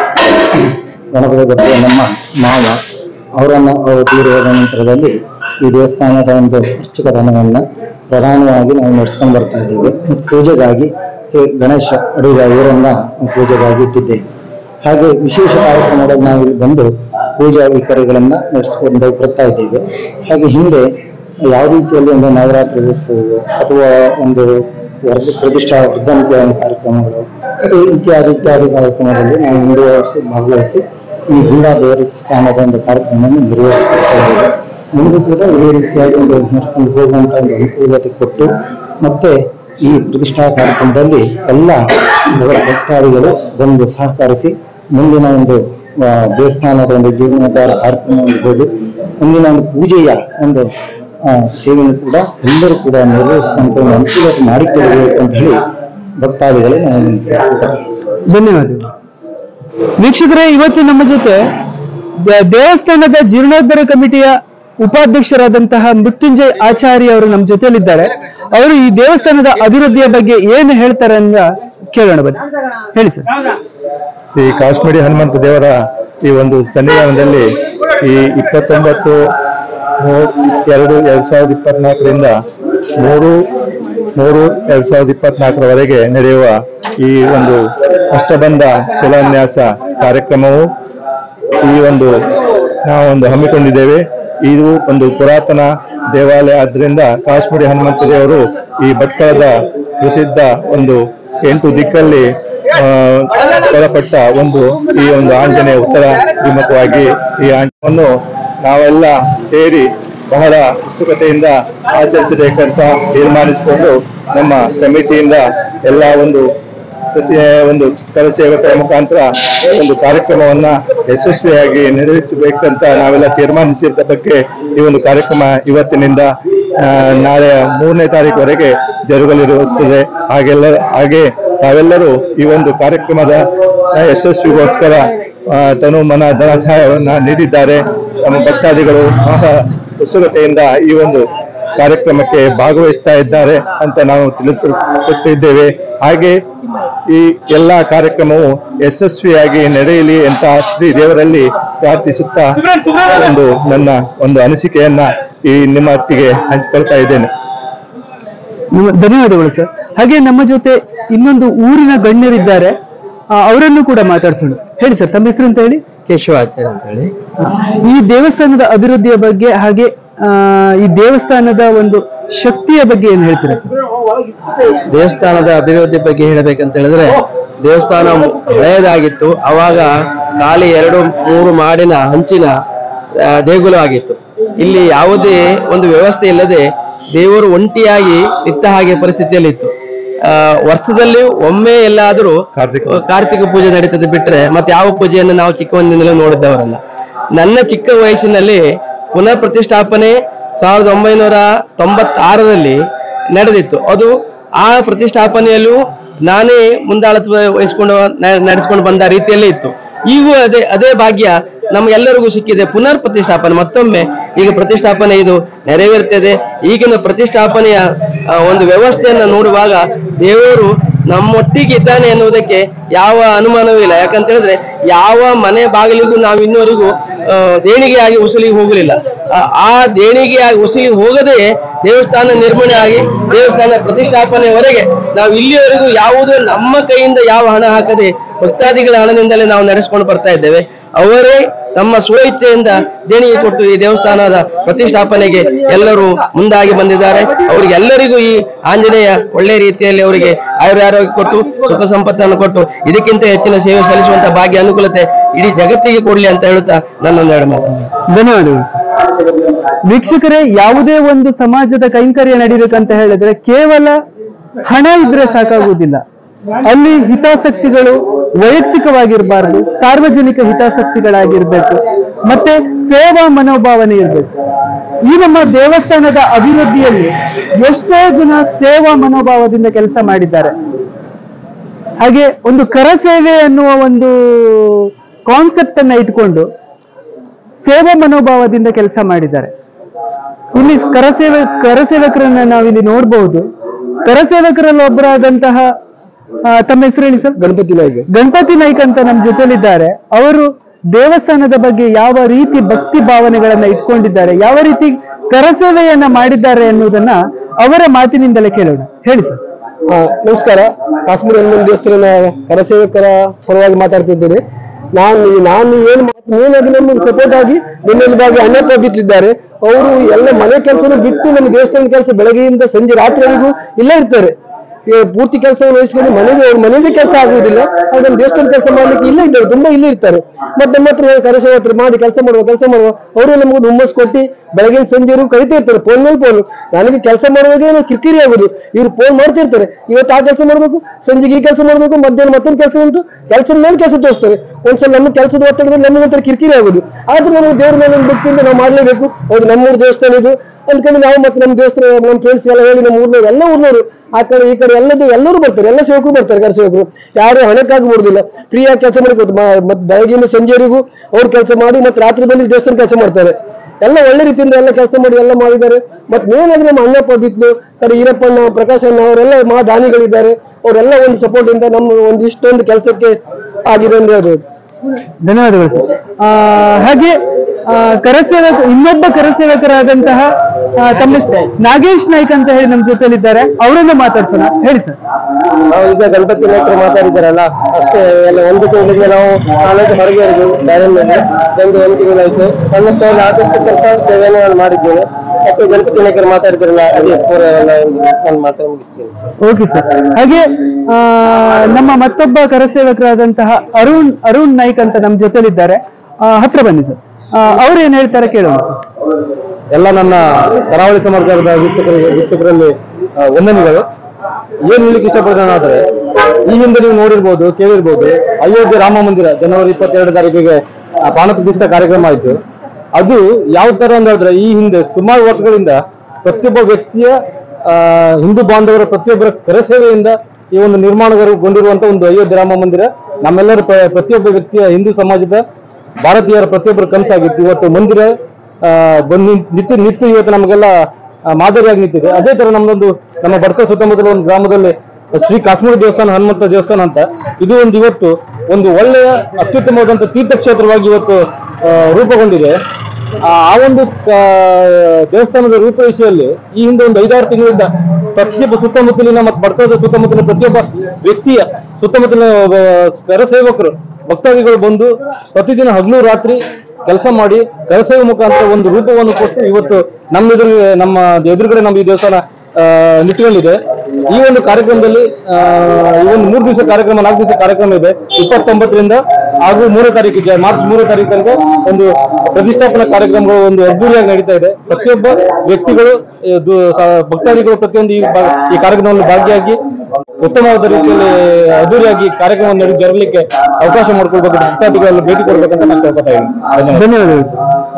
H: ಗಣಪತಿ ಭಟ್ರ ನಮ್ಮ ಮಾವ ಅವರನ್ನು ಅವರು ತೀರಿ ಹೋದ ನಂತರದಲ್ಲಿ ಈ ದೇವಸ್ಥಾನದ ಒಂದು ಅರ್ಚಕತನವನ್ನು ಪ್ರಧಾನವಾಗಿ ನಾವು ನಡೆಸ್ಕೊಂಡು ಬರ್ತಾ ಇದ್ದೇವೆ ಮತ್ತು ಪೂಜೆಗಾಗಿ ಶ್ರೀ ಗಣೇಶ ಅಡಿಗ ಇವರನ್ನ ಪೂಜೆಗಾಗಿ ಇಟ್ಟಿದ್ದೇವೆ ಹಾಗೆ ವಿಶೇಷ ಕಾರ್ಯಕ್ರಮದಲ್ಲಿ ನಾವು ಇಲ್ಲಿ ಬಂದು ಪೂಜಾ ವಿಕಾರಗಳನ್ನ ನಡೆಸ್ಕೊಂಡು ಬರ್ತಾ ಇದ್ದೇವೆ ಹಾಗೆ ಹಿಂದೆ ಯಾವ ರೀತಿಯಲ್ಲಿ ಒಂದು ನವರಾತ್ರಿ ಉತ್ಸವ ಅಥವಾ ಒಂದು ವರ್ಗ ಪ್ರತಿಷ್ಠಾ ವರ್ಧನಿಕೆ ಕಾರ್ಯಕ್ರಮಗಳು ಮತ್ತು ಇತ್ಯಾದಿ ಇತ್ಯಾದಿ ಕಾರ್ಯಕ್ರಮದಲ್ಲಿ ನಾವು ಮುಂದುವರಿಸಿ ಭಾಗವಹಿಸಿ ಈ ಗೂಢ ದೇವಸ್ಥಾನದ ಒಂದು ಕಾರ್ಯಕ್ರಮವನ್ನು ನಿರ್ವಹಿಸಿಕೊಡ್ತಾ ಇದ್ದೇವೆ ಮುಂದೆ ಕೂಡ ಇದೇ ರೀತಿಯಾಗಿ ಒಂದು ನಡೆಸ್ಕೊಂಡು ಹೋಗುವಂತ ಒಂದು ಅನುಕೂಲತೆ ಕೊಟ್ಟು ಮತ್ತೆ ಈ ಪ್ರತಿಷ್ಠಾ ಕಾರ್ಯಕ್ರಮದಲ್ಲಿ ಎಲ್ಲ ಭಕ್ತಾದಿಗಳು ಬಂದು ಸಹಕರಿಸಿ ಮುಂದಿನ ಒಂದು ಆ, ದೇವಸ್ಥಾನದ ಒಂದು ಜೀರ್ಣೋದ್ಧಾರ ಕಾರ್ಯಕ್ರಮ ಇರ್ಬೋದು ಮುಂದಿನ ಒಂದು ಪೂಜೆಯ ಒಂದು ಆ, ಸೇವೆಯನ್ನು ಕೂಡ ಎಲ್ಲರೂ ಕೂಡ ನಿರ್ವಹಿಸುವಂತ ಒಂದು ಅನುಕೂಲತೆ ಮಾಡಿಕೊಳ್ಳಬೇಕು ಅಂತ ಹೇಳಿ ಭಕ್ತಾದಿಗಳು ನಾನು ಕೇಳ್ಕೊಳ್ತೇನೆ.
A: ಧನ್ಯವಾದಗಳು ವೀಕ್ಷಕರೇ ಇವತ್ತು ನಮ್ಮ ಜೊತೆ ದ- ದೇವಸ್ಥಾನದ ಜೀರ್ಣೋದ್ಧಾರ ಕಮಿಟಿಯ ಉಪಾಧ್ಯಕ್ಷರಾದಂತಹ ಮೃತ್ಯುಂಜಯ್ ಆಚಾರ್ಯ ಅವರು ನಮ್ಮ ಜೊತೆಯಲ್ಲಿದ್ದಾರೆ ಅವರು ಈ ದೇವಸ್ಥಾನದ ಅಭಿವೃದ್ಧಿಯ ಬಗ್ಗೆ ಏನು ಹೇಳ್ತಾರೆ ಅಂತ ಕೇಳೋಣ ಬನ್ನಿ ಹೇಳಿ ಸರ್
C: ಶ್ರೀ ಕಾಶ್ಮೀರಿ ಹನುಮಂತ ದೇವರ ಈ ಒಂದು ಸನ್ನಿಧಾನದಲ್ಲಿ ಈ ಇಪ್ಪತ್ತೊಂಬತ್ತು ಮೂ- ಎರಡು ಎರಡ್ ಸಾವಿರದ ಇಪ್ಪತ್ನಾಲ್ಕರಿಂದ ಮೂರು ಮೂರು ಎರಡ್ ಸಾವಿರದ ಇಪ್ಪತ್ನಾಲ್ಕರವರೆಗೆ ನಡೆಯುವ ಈ ಒಂದು ಅಷ್ಟಬಂಧ ಶಿಲಾನ್ಯಾಸ ಕಾರ್ಯಕ್ರಮವು ಈ ಒಂದು ನಾವು ಒಂದು ಹಮ್ಮಿಕೊಂಡಿದ್ದೇವೆ ಇದು ಒಂದು ಪುರಾತನ ದೇವಾಲಯ ಆದ್ರಿಂದ ಕಾಶ್ಮೀರಿ ಹನುಮಂತ ದೇವರು ಈ ಭಟ್ಕಳದ ಪ್ರಸಿದ್ಧ ಒಂದು ಎಂಟು ದಿಕ್ಕಲ್ಲಿ ಆ, ಒಳಪಟ್ಟ ಒಂದು ಈ ಒಂದು ಆಂಜನೇಯ ಉತ್ತರ ವಿಮುಖವಾಗಿ ಈ ಆಂಜನವನ್ನು ನಾವೆಲ್ಲ ಸೇರಿ ಬಹಳ ಉತ್ಸುಕತೆಯಿಂದ ಆಚರಿಸಬೇಕಂತ ತೀರ್ಮಾನಿಸಿಕೊಂಡು ನಮ್ಮ ಕಮಿಟಿಯಿಂದ ಎಲ್ಲ ಒಂದು ಪ್ರತಿ ಒಂದು ಕರಸೇವಕರ ಮುಖಾಂತರ ಒಂದು ಕಾರ್ಯಕ್ರಮವನ್ನ ಯಶಸ್ವಿಯಾಗಿ ನಿರ್ವಹಿಸಬೇಕಂತ ನಾವೆಲ್ಲ ತೀರ್ಮಾನಿಸಿದ ಬಗ್ಗೆ ಈ ಒಂದು ಕಾರ್ಯಕ್ರಮ ಇವತ್ತಿನಿಂದ ಆ, ನಾಳೆ ಮೂರನೇ ತಾರೀಕುವರೆಗೆ ಜರುಗಲಿರುತ್ತದೆ ಹಾಗೆಲ್ಲ ಹಾಗೆ ತಾವೆಲ್ಲರೂ ಈ ಒಂದು ಕಾರ್ಯಕ್ರಮದ ಆ, ಯಶಸ್ವಿಗೋಸ್ಕರ ಆ, ತನು ಮನ ಧನ ಸಹಾಯವನ್ನ ನೀಡಿದ್ದಾರೆ ನಮ್ಮ ಭಕ್ತಾದಿಗಳು ಬಹಳ ಉತ್ಸುಕತೆಯಿಂದ ಈ ಒಂದು ಕಾರ್ಯಕ್ರಮಕ್ಕೆ ಭಾಗವಹಿಸ್ತಾ ಇದ್ದಾರೆ ಅಂತ ನಾವು ತಿಳಿದುಕೊಳ್ತಿದ್ದೇವೆ ಹಾಗೆ ಈ ಎಲ್ಲಾ ಕಾರ್ಯಕ್ರಮವು ಯಶಸ್ವಿಯಾಗಿ ನಡೆಯಲಿ ಅಂತ ಶ್ರೀ ದೇವರಲ್ಲಿ ಪ್ರಾರ್ಥಿಸುತ್ತಾ ಒಂದು ನನ್ನ ಒಂದು ಅನಿಸಿಕೆಯನ್ನ ಈ ನಿಮ್ಮ ಹೊತ್ತಿಗೆ ಹಂಚಿಕೊಳ್ತಾ ಇದ್ದೇನೆ
A: ನಿಮ್ಮ- ಧನ್ಯವಾದಗಳು ಸರ್ ಹಾಗೆ ನಮ್ಮ ಜೊತೆ ಇನ್ನೊಂದು ಊರಿನ ಗಣ್ಯರಿದ್ದಾರೆ ಆ, ಅವರನ್ನು ಕೂಡ ಮಾತಾಡ್ಸೋಣ ಹೇಳಿ ಸರ್ ತಮ್ಮ ಹೆಸರು ಅಂತ ಹೇಳಿ
I: ಕೇಶವಾಚಾರ್ಯ ಅಂತ ಹೇಳಿ
A: ಈ ದೇವಸ್ಥಾನದ ಅಭಿವೃದ್ಧಿಯ ಬಗ್ಗೆ ಹಾಗೆ ಆ, ಈ ದೇವಸ್ಥಾನದ ಒಂದು ಶಕ್ತಿಯ ಬಗ್ಗೆ ಏನ್ ಹೇಳ್ತೀರಾ ಸರ್
I: ದೇವಸ್ಥಾನದ ಅಭಿವೃದ್ಧಿ ಬಗ್ಗೆ ಹೇಳಬೇಕಂತ ಹೇಳಿದ್ರೆ ದೇವಸ್ಥಾನ ಹಳೆಯದಾಗಿತ್ತು ಅವಾಗ ಖಾಲಿ ಎರಡು ಮೂರು ಮಾಡಿನ ಹಂಚಿನ ಆ, ದೇಗುಲವಾಗಿತ್ತು ಇಲ್ಲಿ ಯಾವುದೇ ಒಂದು ವ್ಯವಸ್ಥೆ ಇಲ್ಲದೆ ದೇವರು ಒಂಟಿಯಾಗಿ ನಿಂತ ಹಾಗೆ ಪರಿಸ್ಥಿತಿಯಲ್ಲಿತ್ತು ಆ, ವರ್ಷದಲ್ಲಿ ಒಮ್ಮೆ ಎಲ್ಲಾದರೂ
C: ಕಾರ್ತಿಕ.
I: ಕಾರ್ತಿಕ ಪೂಜೆ ನಡೀತದೆ ಬಿಟ್ರೆ ಮತ್ತೆ ಯಾವ ಪೂಜೆಯನ್ನು ನಾವು ಚಿಕ್ಕವನಿಂದಲೂ ನೋಡಿದ್ದವರಲ್ಲ ನನ್ನ ಚಿಕ್ಕ ವಯಸ್ಸಿನಲ್ಲಿ ಪುನಃ ಪ್ರತಿಷ್ಠಾಪನೆ ಸಾವಿರದ ಒಂಬೈನೂರ ತೊಂಬತ್ತಾರರಲ್ಲಿ ನಡೆದಿತ್ತು ಅದು ಆ ಪ್ರತಿಷ್ಠಾಪನೆಯಲ್ಲೂ ನಾನೇ ಮುಂದಾಳತ್ವ ವಹಿಸಿಕೊಂಡು ನ- ನಡೆಸಿಕೊಂಡು ಬಂದ ರೀತಿಯಲ್ಲೇ ಇತ್ತು ಈಗೂ ಅದೇ ಅದೇ ಭಾಗ್ಯ ನಮ್ಗೆಲ್ಲರಿಗೂ ಸಿಕ್ಕಿದೆ ಪುನರ್ ಪ್ರತಿಷ್ಠಾಪನೆ ಮತ್ತೊಮ್ಮೆ ಈಗ ಪ್ರತಿಷ್ಠಾಪನೆ ಇದು ನೆರವೇರುತ್ತದೆ ಈಗಿನ ಪ್ರತಿಷ್ಠಾಪನೆಯ ಆ, ಒಂದು ವ್ಯವಸ್ಥೆಯನ್ನ ನೋಡುವಾಗ ದೇವರು ನಮ್ಮೊಟ್ಟಿಗೆ ಇದ್ದಾನೆ ಎನ್ನುವುದಕ್ಕೆ ಯಾವ ಅನುಮಾನವೂ ಇಲ್ಲ ಯಾಕಂತ ಹೇಳಿದ್ರೆ ಯಾವ ಮನೆ ಬಾಗಿಲಿಗೂ ನಾವು ಇನ್ನುವರೆಗೂ ಆ, ದೇಣಿಗೆಯಾಗಿ ಉಸುಲಿಗೆ ಹೋಗಲಿಲ್ಲ ಆ, ಆ ದೇಣಿಗೆಯಾಗಿ ಉಸುಲಿಗೆ ಹೋಗದೆ ದೇವಸ್ಥಾನ ನಿರ್ಮಾಣ ಆಗಿ ದೇವಸ್ಥಾನ ಪ್ರತಿಷ್ಠಾಪನೆವರೆಗೆ ನಾವು ಇಲ್ಲಿಯವರೆಗೂ ಯಾವುದೂ ನಮ್ಮ ಕೈಯಿಂದ ಯಾವ ಹಣ ಹಾಕದೆ ಭಕ್ತಾದಿಗಳ ಹಣದಿಂದಲೇ ನಾವು ನಡೆಸ್ಕೊಂಡು ಬರ್ತಾ ಇದ್ದೇವೆ ಅವರೇ ನಮ್ಮ ಸ್ವಇಚ್ಛೆಯಿಂದ ದೇಣಿಗೆ ಕೊಟ್ಟು ಈ ದೇವಸ್ಥಾನದ ಪ್ರತಿಷ್ಠಾಪನೆಗೆ ಎಲ್ಲರೂ ಮುಂದಾಗಿ ಬಂದಿದ್ದಾರೆ ಅವರಿಗೆ ಎಲ್ಲರಿಗೂ ಈ ಆಂಜನೇಯ ಒಳ್ಳೆ ರೀತಿಯಲ್ಲಿ ಅವರಿಗೆ ಆಯುರಾರೋಗ್ಯ ಕೊಟ್ಟು ಸುಖ ಸಂಪತ್ತನ್ನು ಕೊಟ್ಟು ಇದಕ್ಕಿಂತ ಹೆಚ್ಚಿನ ಸೇವೆ ಸಲ್ಲಿಸುವಂತ ಭಾಗ್ಯ ಅನುಕೂಲತೆ ಇಡೀ ಜಗತ್ತಿಗೆ ಕೊಡ್ಲಿ ಅಂತ ಹೇಳುತ್ತಾ ನನ್ನೊಂದೆರಡು ಮಾತು
A: ಧನ್ಯವಾದಗಳು ಸರ್ ವೀಕ್ಷಕರೇ ಯಾವುದೇ ಒಂದು ಸಮಾಜದ ಕೈಂಕರ್ಯ ನಡಿಬೇಕಂತ ಹೇಳಿದ್ರೆ ಕೇವಲ ಹಣ ಇದ್ರೆ ಸಾಕಾಗುವುದಿಲ್ಲ ಅಲ್ಲಿ ಹಿತಾಸಕ್ತಿಗಳು ವೈಯಕ್ತಿಕವಾಗಿರಬಾರ್ದು ಸಾರ್ವಜನಿಕ ಹಿತಾಸಕ್ತಿಗಳಾಗಿರ್ಬೇಕು ಮತ್ತೆ ಸೇವಾ ಮನೋಭಾವನೆ ಇರಬೇಕು ಈ ನಮ್ಮ ದೇವಸ್ಥಾನದ ಅಭಿವೃದ್ಧಿಯಲ್ಲಿ ಎಷ್ಟೋ ಜನ ಸೇವಾ ಮನೋಭಾವದಿಂದ ಕೆಲಸ ಮಾಡಿದ್ದಾರೆ ಹಾಗೆ ಒಂದು ಕರಸೇವೆ ಅನ್ನುವ ಒಂದು ಕಾನ್ಸೆಪ್ಟ್ ಅನ್ನ ಇಟ್ಕೊಂಡು ಸೇವಾ ಮನೋಭಾವದಿಂದ ಕೆಲಸ ಮಾಡಿದ್ದಾರೆ ಇಲ್ಲಿ ಕರಸೇವೆ ಕರಸೇವಕರನ್ನ ನಾವಿಲ್ಲಿ ನೋಡಬಹುದು ಕರಸೇವಕರಲ್ಲಿ ಒಬ್ಬರಾದಂತಹ ಆ, ತಮ್ಮ ಹೆಸರು ಹೇಳಿ ಸರ್ ಗಣಪತಿ ನಾಯ್ಕ ಗಣಪತಿ ನಾಯ್ಕ ಅಂತ ನಮ್ಮ ಜೊತೆಲಿದ್ದಾರೆ ಅವರು ದೇವಸ್ಥಾನದ ಬಗ್ಗೆ ಯಾವ ರೀತಿ ಭಕ್ತಿ ಭಾವನೆಗಳನ್ನ ಇಟ್ಕೊಂಡಿದ್ದಾರೆ ಯಾವ ರೀತಿ ಕರಸೇವೆಯನ್ನ ಮಾಡಿದ್ದಾರೆ ಎನ್ನುವುದನ್ನ ಅವರ ಮಾತಿನಿಂದಲೇ ಕೇಳೋಣ ಹೇಳಿ ಸರ್
J: ನಮಸ್ಕಾರ ಕಾಶ್ಮೀರ ಹನುಮಾನ್ ದೇವಸ್ಥಾನ ಕರಸೇವಕರ ಪರವಾಗಿ ಮಾತಾಡ್ತಿದ್ದೇನೆ ನಾನು ನಾನು ಏನು ಮೇಲಾಗಿ ನಮಗೆ ಸಪೋರ್ಟ್ ಆಗಿ ಬೆನ್ನೆಲುಬಾಗಿ ಅಣ್ಣಪ್ಪ ಬಿತ್ತಿದ್ದಾರೆ ಅವರು ಎಲ್ಲ ಮನೆ ಕೆಲಸನೂ ಬಿಟ್ಟು ನಮ್ಮ ದೇವಸ್ಥಾನದ ಕೆಲಸ ಬೆಳಗ್ಗೆಯಿಂದ ಸಂಜೆ ರಾತ್ರಿವರೆಗೂ ಇಲ್ಲೇ ಇರ್ತಾರೆ ಈಗ ಪೂರ್ತಿ ಕೆಲಸವನ್ನು ವಹಿಸ್ಕೊಂಡು ಮನೆಗೆ ಅವ್ರ ಮನೆಯದೇ ಕೆಲಸ ಆಗುವುದಿಲ್ಲ ಆಗ ನಮ್ಮ ದೇವಸ್ಥಾನ ಕೆಲಸ ಮಾಡ್ಲಿಕ್ಕೆ ಇಲ್ಲೇ ಇದ್ದಾರೆ ತುಂಬಾ ಇಲ್ಲೇ ಇರ್ತಾರೆ ಮತ್ತೆ ನಮ್ಮ ಹತ್ರ ಕರಸೇವಕರು ಮಾಡಿ ಕೆಲಸ ಮಾಡುವ ಕೆಲಸ ಮಾಡುವ ಅವರು ನಮಗೊಂದು ಹುಮ್ಮಸ್ ಕೊಟ್ಟು ಬೆಳಗಿನ ಸಂಜೆವರೆಗೂ ಕರಿತಾ ಇರ್ತಾರೆ ಫೋನ್ ಮೇಲೆ ಫೋನ್ ನನಗೆ ಕೆಲಸ ಮಾಡುವಾಗ ಏನೋ ಕಿರಿಕಿರಿ ಆಗುದು ಇವ್ರು ಫೋನ್ ಮಾಡ್ತಿರ್ತಾರೆ ಇವತ್ತು ಆ ಕೆಲಸ ಮಾಡ್ಬೇಕು ಸಂಜೆಗೆ ಈ ಕೆಲಸ ಮಾಡ್ಬೇಕು ಮಧ್ಯಾಹ್ನ ಮತ್ತೊಂದು ಕೆಲಸ ಉಂಟು ಕೆಲಸದ ಮೇಲೆ ಕೆಲಸ ತೋರಿಸ್ತಾರೆ ಒಂದ್ಸಲ ನಮ್ಮ ಕೆಲಸದ ಒತ್ತಡದಲ್ಲಿ ನಮಗೆ ಒಂಥರ ಕಿರಿಕಿರಿ ಆಗುದು ಆದ್ರೂ ನಮಗೆ ದೇವ್ರ ಮೇಲೆ ಒಂದು ಭಕ್ತಿಯಿಂದ ನಾವು ಮಾಡ್ಲೇಬೇಕು ಹೌದು ನಮ್ಮೂರು ದೇವಸ್ಥಾನ ಇದು ಅಂದ್ಕೊಂಡು ನಾವು ಮತ್ತೆ ನಮ್ಮ ದೇವಸ್ಥಾನ ನಮ್ಮ ಫ್ರೆಂಡ್ಸ್ ಎಲ್ಲ ಹೇಳಿ ನಮ್ಮ ಊರ್ನವ್ರು ಎಲ್ಲ ಊರ್ನವರು ಆ ಕಡೆ ಈ ಕಡೆ ಎಲ್ಲದು ಎಲ್ಲರೂ ಬರ್ತಾರೆ ಎಲ್ಲ ಸೇವಕರು ಬರ್ತಾರೆ ಕರ ಸೇವಕರು ಯಾರು ಹಣಕ್ಕಾಗಿ ಬರುದಿಲ್ಲ ಫ್ರೀಯಾಗಿ ಕೆಲಸ ಮಾಡಿ ಮತ್ತೆ ಬೆಳಗ್ಗೆಯಿಂದ ಸಂಜೆವರೆಗೂ ಅವ್ರು ಕೆಲಸ ಮಾಡಿ ಮತ್ತೆ ರಾತ್ರಿ ಬಂದು ದೇವಸ್ಥಾನ ಕೆಲಸ ಮಾಡ್ತಾರೆ ಎಲ್ಲ ಒಳ್ಳೆ ರೀತಿಯಿಂದ ಎಲ್ಲ ಕೆಲಸ ಮಾಡಿ ಎಲ್ಲ ಮಾಡಿದ್ದಾರೆ ಮತ್ತೆ ಮೇಲಾಗಿ ನಮ್ಮ ಅಣ್ಣಪ್ಪ ಬಿತ್ತು ಕಡೆ ಈರಪ್ಪಣ್ಣ ಪ್ರಕಾಶಣ್ಣ ಅವರೆಲ್ಲ ಮಹಾ ದಾನಿಗಳಿದ್ದಾರೆ ಅವರೆಲ್ಲ ಒಂದು ಸಪೋರ್ಟ್ ಇಂದ ನಮ್ಮ ಒಂದು ಇಷ್ಟೊಂದು ಕೆಲಸಕ್ಕೆ ಆಗಿದೆ ಅಂತ ಹೇಳ್ಬೋದು
A: ಧನ್ಯವಾದಗಳು ಸರ್ ಆ, ಹಾಗೆ ಆ, ಕರಸೇವಕ ಇನ್ನೊಬ್ಬ ಕರಸೇವಕರಾದಂತಹ ಆ, ತಮ್ಮ ಹೆಸರು ನಾಗೇಶ್ ನಾಯ್ಕ್ ಅಂತ ಹೇಳಿ ನಮ್ಮ ಜೊತೆಲಿದ್ದಾರೆ ಅವರನ್ನ ಮಾತಾಡ್ಸೋಣ ಹೇಳಿ ಸರ್
J: ನಾವು ಈಗ ಗಣಪತಿ ನಾಯಕರು ಮಾತಾಡಿದ್ದಾರಲ್ಲ ಅಷ್ಟೇ ಎಲ್ಲ ಒಂದು ತಿಂಗಳಿಗೆ ನಾವು ನಾಲ್ಕು ಹೊರಗೆ ಇರೋದು ಬ್ಯಾರಲ್ನಲ್ಲಿ ಒಂದು ಒಂದು ತಿಂಗಳಾಯ್ತು ನನ್ನ ಕೈಯಲ್ಲಿ ಆದಷ್ಟು ಕೆಲಸ ಸೇವೆಯನ್ನು ನಾನು ಮಾಡಿದ್ದೇನೆ ಮತ್ತೆ ಗಣಪತಿ ನಾಯಕರು ಮಾತಾಡಿದ್ರಲ್ಲ ಅದೇ ಪೂರ ಎಲ್ಲ ನಾನು ಮಾತಾಡಿ ಮುಗಿಸ್ತೇನೆ ಸರ್
A: ಓಕೆ ಸರ್ ಹಾಗೆ ಆ, ನಮ್ಮ ಮತ್ತೊಬ್ಬ ಕರಸೇವಕರಾದಂತಹ ಅರುಣ್ ಅರುಣ್ ನಾಯ್ಕ್ ಅಂತ ನಮ್ಮ ಜೊತೆಲಿದ್ದಾರೆ ಆ, ಹತ್ರ ಬನ್ನಿ ಸರ್ ಅವ್ರು ಏನ್ ಹೇಳ್ತಾರೆ ಕೇಳೋಣ ಸರ್
J: ಎಲ್ಲ ನನ್ನ ಕರಾವಳಿ ಸಮಾಜದ ವೀಕ್ಷಕರಿಗೆ ವೀಕ್ಷಕರಲ್ಲಿ ಆ, ವಂದನೆಗಳು ಏನ್ ಹೇಳಲಿಕ್ಕೆ ಇಷ್ಟಪಡ್ತಾನಾದ್ರೆ ಈ ಹಿಂದೆ ನೀವು ನೋಡಿರ್ಬೋದು ಕೇಳಿರ್ಬೋದು ಅಯೋಧ್ಯೆ ರಾಮ ಮಂದಿರ ಜನವರಿ ಇಪ್ಪತ್ತೆರಡು ತಾರೀಕಿಗೆ ಆ, ಪ್ರಾಣ ಪ್ರತಿಷ್ಠಾ ಕಾರ್ಯಕ್ರಮ ಆಯ್ತು ಅದು ಯಾವ ತರ ಅಂತ ಹೇಳಿದ್ರೆ ಈ ಹಿಂದೆ ಸುಮಾರು ವರ್ಷಗಳಿಂದ ಪ್ರತಿಯೊಬ್ಬ ವ್ಯಕ್ತಿಯ ಆ, ಹಿಂದೂ ಬಾಂಧವರ ಪ್ರತಿಯೊಬ್ಬರ ಕರಸೇವೆಯಿಂದ ಈ ಒಂದು ನಿರ್ಮಾಣಗೊಂಡಿರುವಂತ ಒಂದು ಅಯೋಧ್ಯೆ ರಾಮ ಮಂದಿರ ನಮ್ಮೆಲ್ಲರ ಪ್ರ- ಪ್ರತಿಯೊಬ್ಬ ವ್ಯಕ್ತಿಯ ಹಿಂದೂ ಸಮಾಜದ ಭಾರತೀಯರ ಪ್ರತಿಯೊಬ್ಬರ ಕನಸಾಗಿತ್ತು ಇವತ್ತು ಮಂದಿರ ಆ, ಬಂದು ನಿಂತ್- ನಿಂತು ನಿಂತು ಇವತ್ತು ನಮಗೆಲ್ಲ ಆ, ಮಾದರಿಯಾಗಿ ನಿಂತಿದೆ ಅದೇ ತರ ನಮ್ದೊಂದು ನಮ್ಮ ಬಡ್ಕ ಸುತ್ತಮುತ್ತಲ ಒಂದು ಗ್ರಾಮದಲ್ಲಿ ಶ್ರೀ ಕಾಶ್ಮೀರ ದೇವಸ್ಥಾನ ಹನುಮಂತ ದೇವಸ್ಥಾನ ಅಂತ ಇದು ಒಂದು ಇವತ್ತು ಒಂದು ಒಳ್ಳೆಯ ಅತ್ಯುತ್ತಮವಾದಂತ ತೀರ್ಥಕ್ಷೇತ್ರವಾಗಿ ಇವತ್ತು ಆ, ರೂಪುಗೊಂಡಿದೆ ಆ ಆ ಒಂದು ಆ, ದೇವಸ್ಥಾನದ ರೂಪರೇಷೆಯಲ್ಲಿ ಈ ಹಿಂದೆ ಒಂದು ಐದಾರು ತಿಂಗಳಿಂದ ಪ್ರತಿಯೊಬ್ಬ ಸುತ್ತಮುತ್ತಲಿನ ಮತ್ತು ಬಡ್ಕದ ಸುತ್ತಮುತ್ತಲಿನ ಪ್ರತಿಯೊಬ್ಬ ವ್ಯಕ್ತಿಯ ಸುತ್ತಮುತ್ತಲಿನ ಒಬ್ಬ ಕರಸೇವಕರು ಭಕ್ತಾದಿಗಳು ಬಂದು ಪ್ರತಿದಿನ ಹಗಲು ರಾತ್ರಿ ಕೆಲಸ ಮಾಡಿ ಕರಸೇವೆ ಮುಖಾಂತರ ಒಂದು ರೂಪವನ್ನು ಕೊಟ್ಟು ಇವತ್ತು ನಮ್ಮ ಎದುರು ನಮ್ಮ ಎದುರುಗಡೆ ನಮ್ಮ ಈ ದೇವಸ್ಥಾನ ಆ, ನಿಂತ್ಕೊಂಡಿದೆ ಈ ಒಂದು ಕಾರ್ಯಕ್ರಮದಲ್ಲಿ ಆ, ಈ ಒಂದು ಮೂರು ದಿವಸ ಕಾರ್ಯಕ್ರಮ ನಾಲ್ಕು ದಿವಸ ಕಾರ್ಯಕ್ರಮ ಇದೆ ಇಪ್ಪತ್ತೊಂಬತ್ತರಿಂದ ಹಾಗೂ ಮೂರನೇ ತಾರೀಕು ಜ- ಮಾರ್ಚ್ ಮೂರನೇ ತಾರೀಕು ತನಕ ಒಂದು ಪ್ರತಿಷ್ಠಾಪನಾ ಕಾರ್ಯಕ್ರಮಗಳು ಒಂದು ಅದ್ದೂರಿಯಾಗಿ ನಡೀತಾ ಇದೆ ಪ್ರತಿಯೊಬ್ಬ ವ್ಯಕ್ತಿಗಳು ಇದು ಸ- ಭಕ್ತಾದಿಗಳು ಪ್ರತಿಯೊಂದು ಈ ಭಾ- ಈ ಕಾರ್ಯಕ್ರಮದಲ್ಲಿ ಭಾಗಿಯಾಗಿ ಉತ್ತಮವಾದ ರೀತಿಯಲ್ಲಿ ಅದ್ದೂರಿಯಾಗಿ ಕಾರ್ಯಕ್ರಮ ನಡೆ ಜರಗಲಿಕ್ಕೆ ಅವಕಾಶ ಮಾಡಿಕೊಡ್ಬೇಕು ಭಕ್ತಾದಿಗಳಲ್ಲಿ ಭೇಟಿ ಕೊಡ್ಬೇಕಂತ ನಾನು ಕೇಳ್ಕೊತಾ ಇದ್ದೀನಿ ಧನ್ಯವಾದ
A: ಧನ್ಯವಾದಗಳು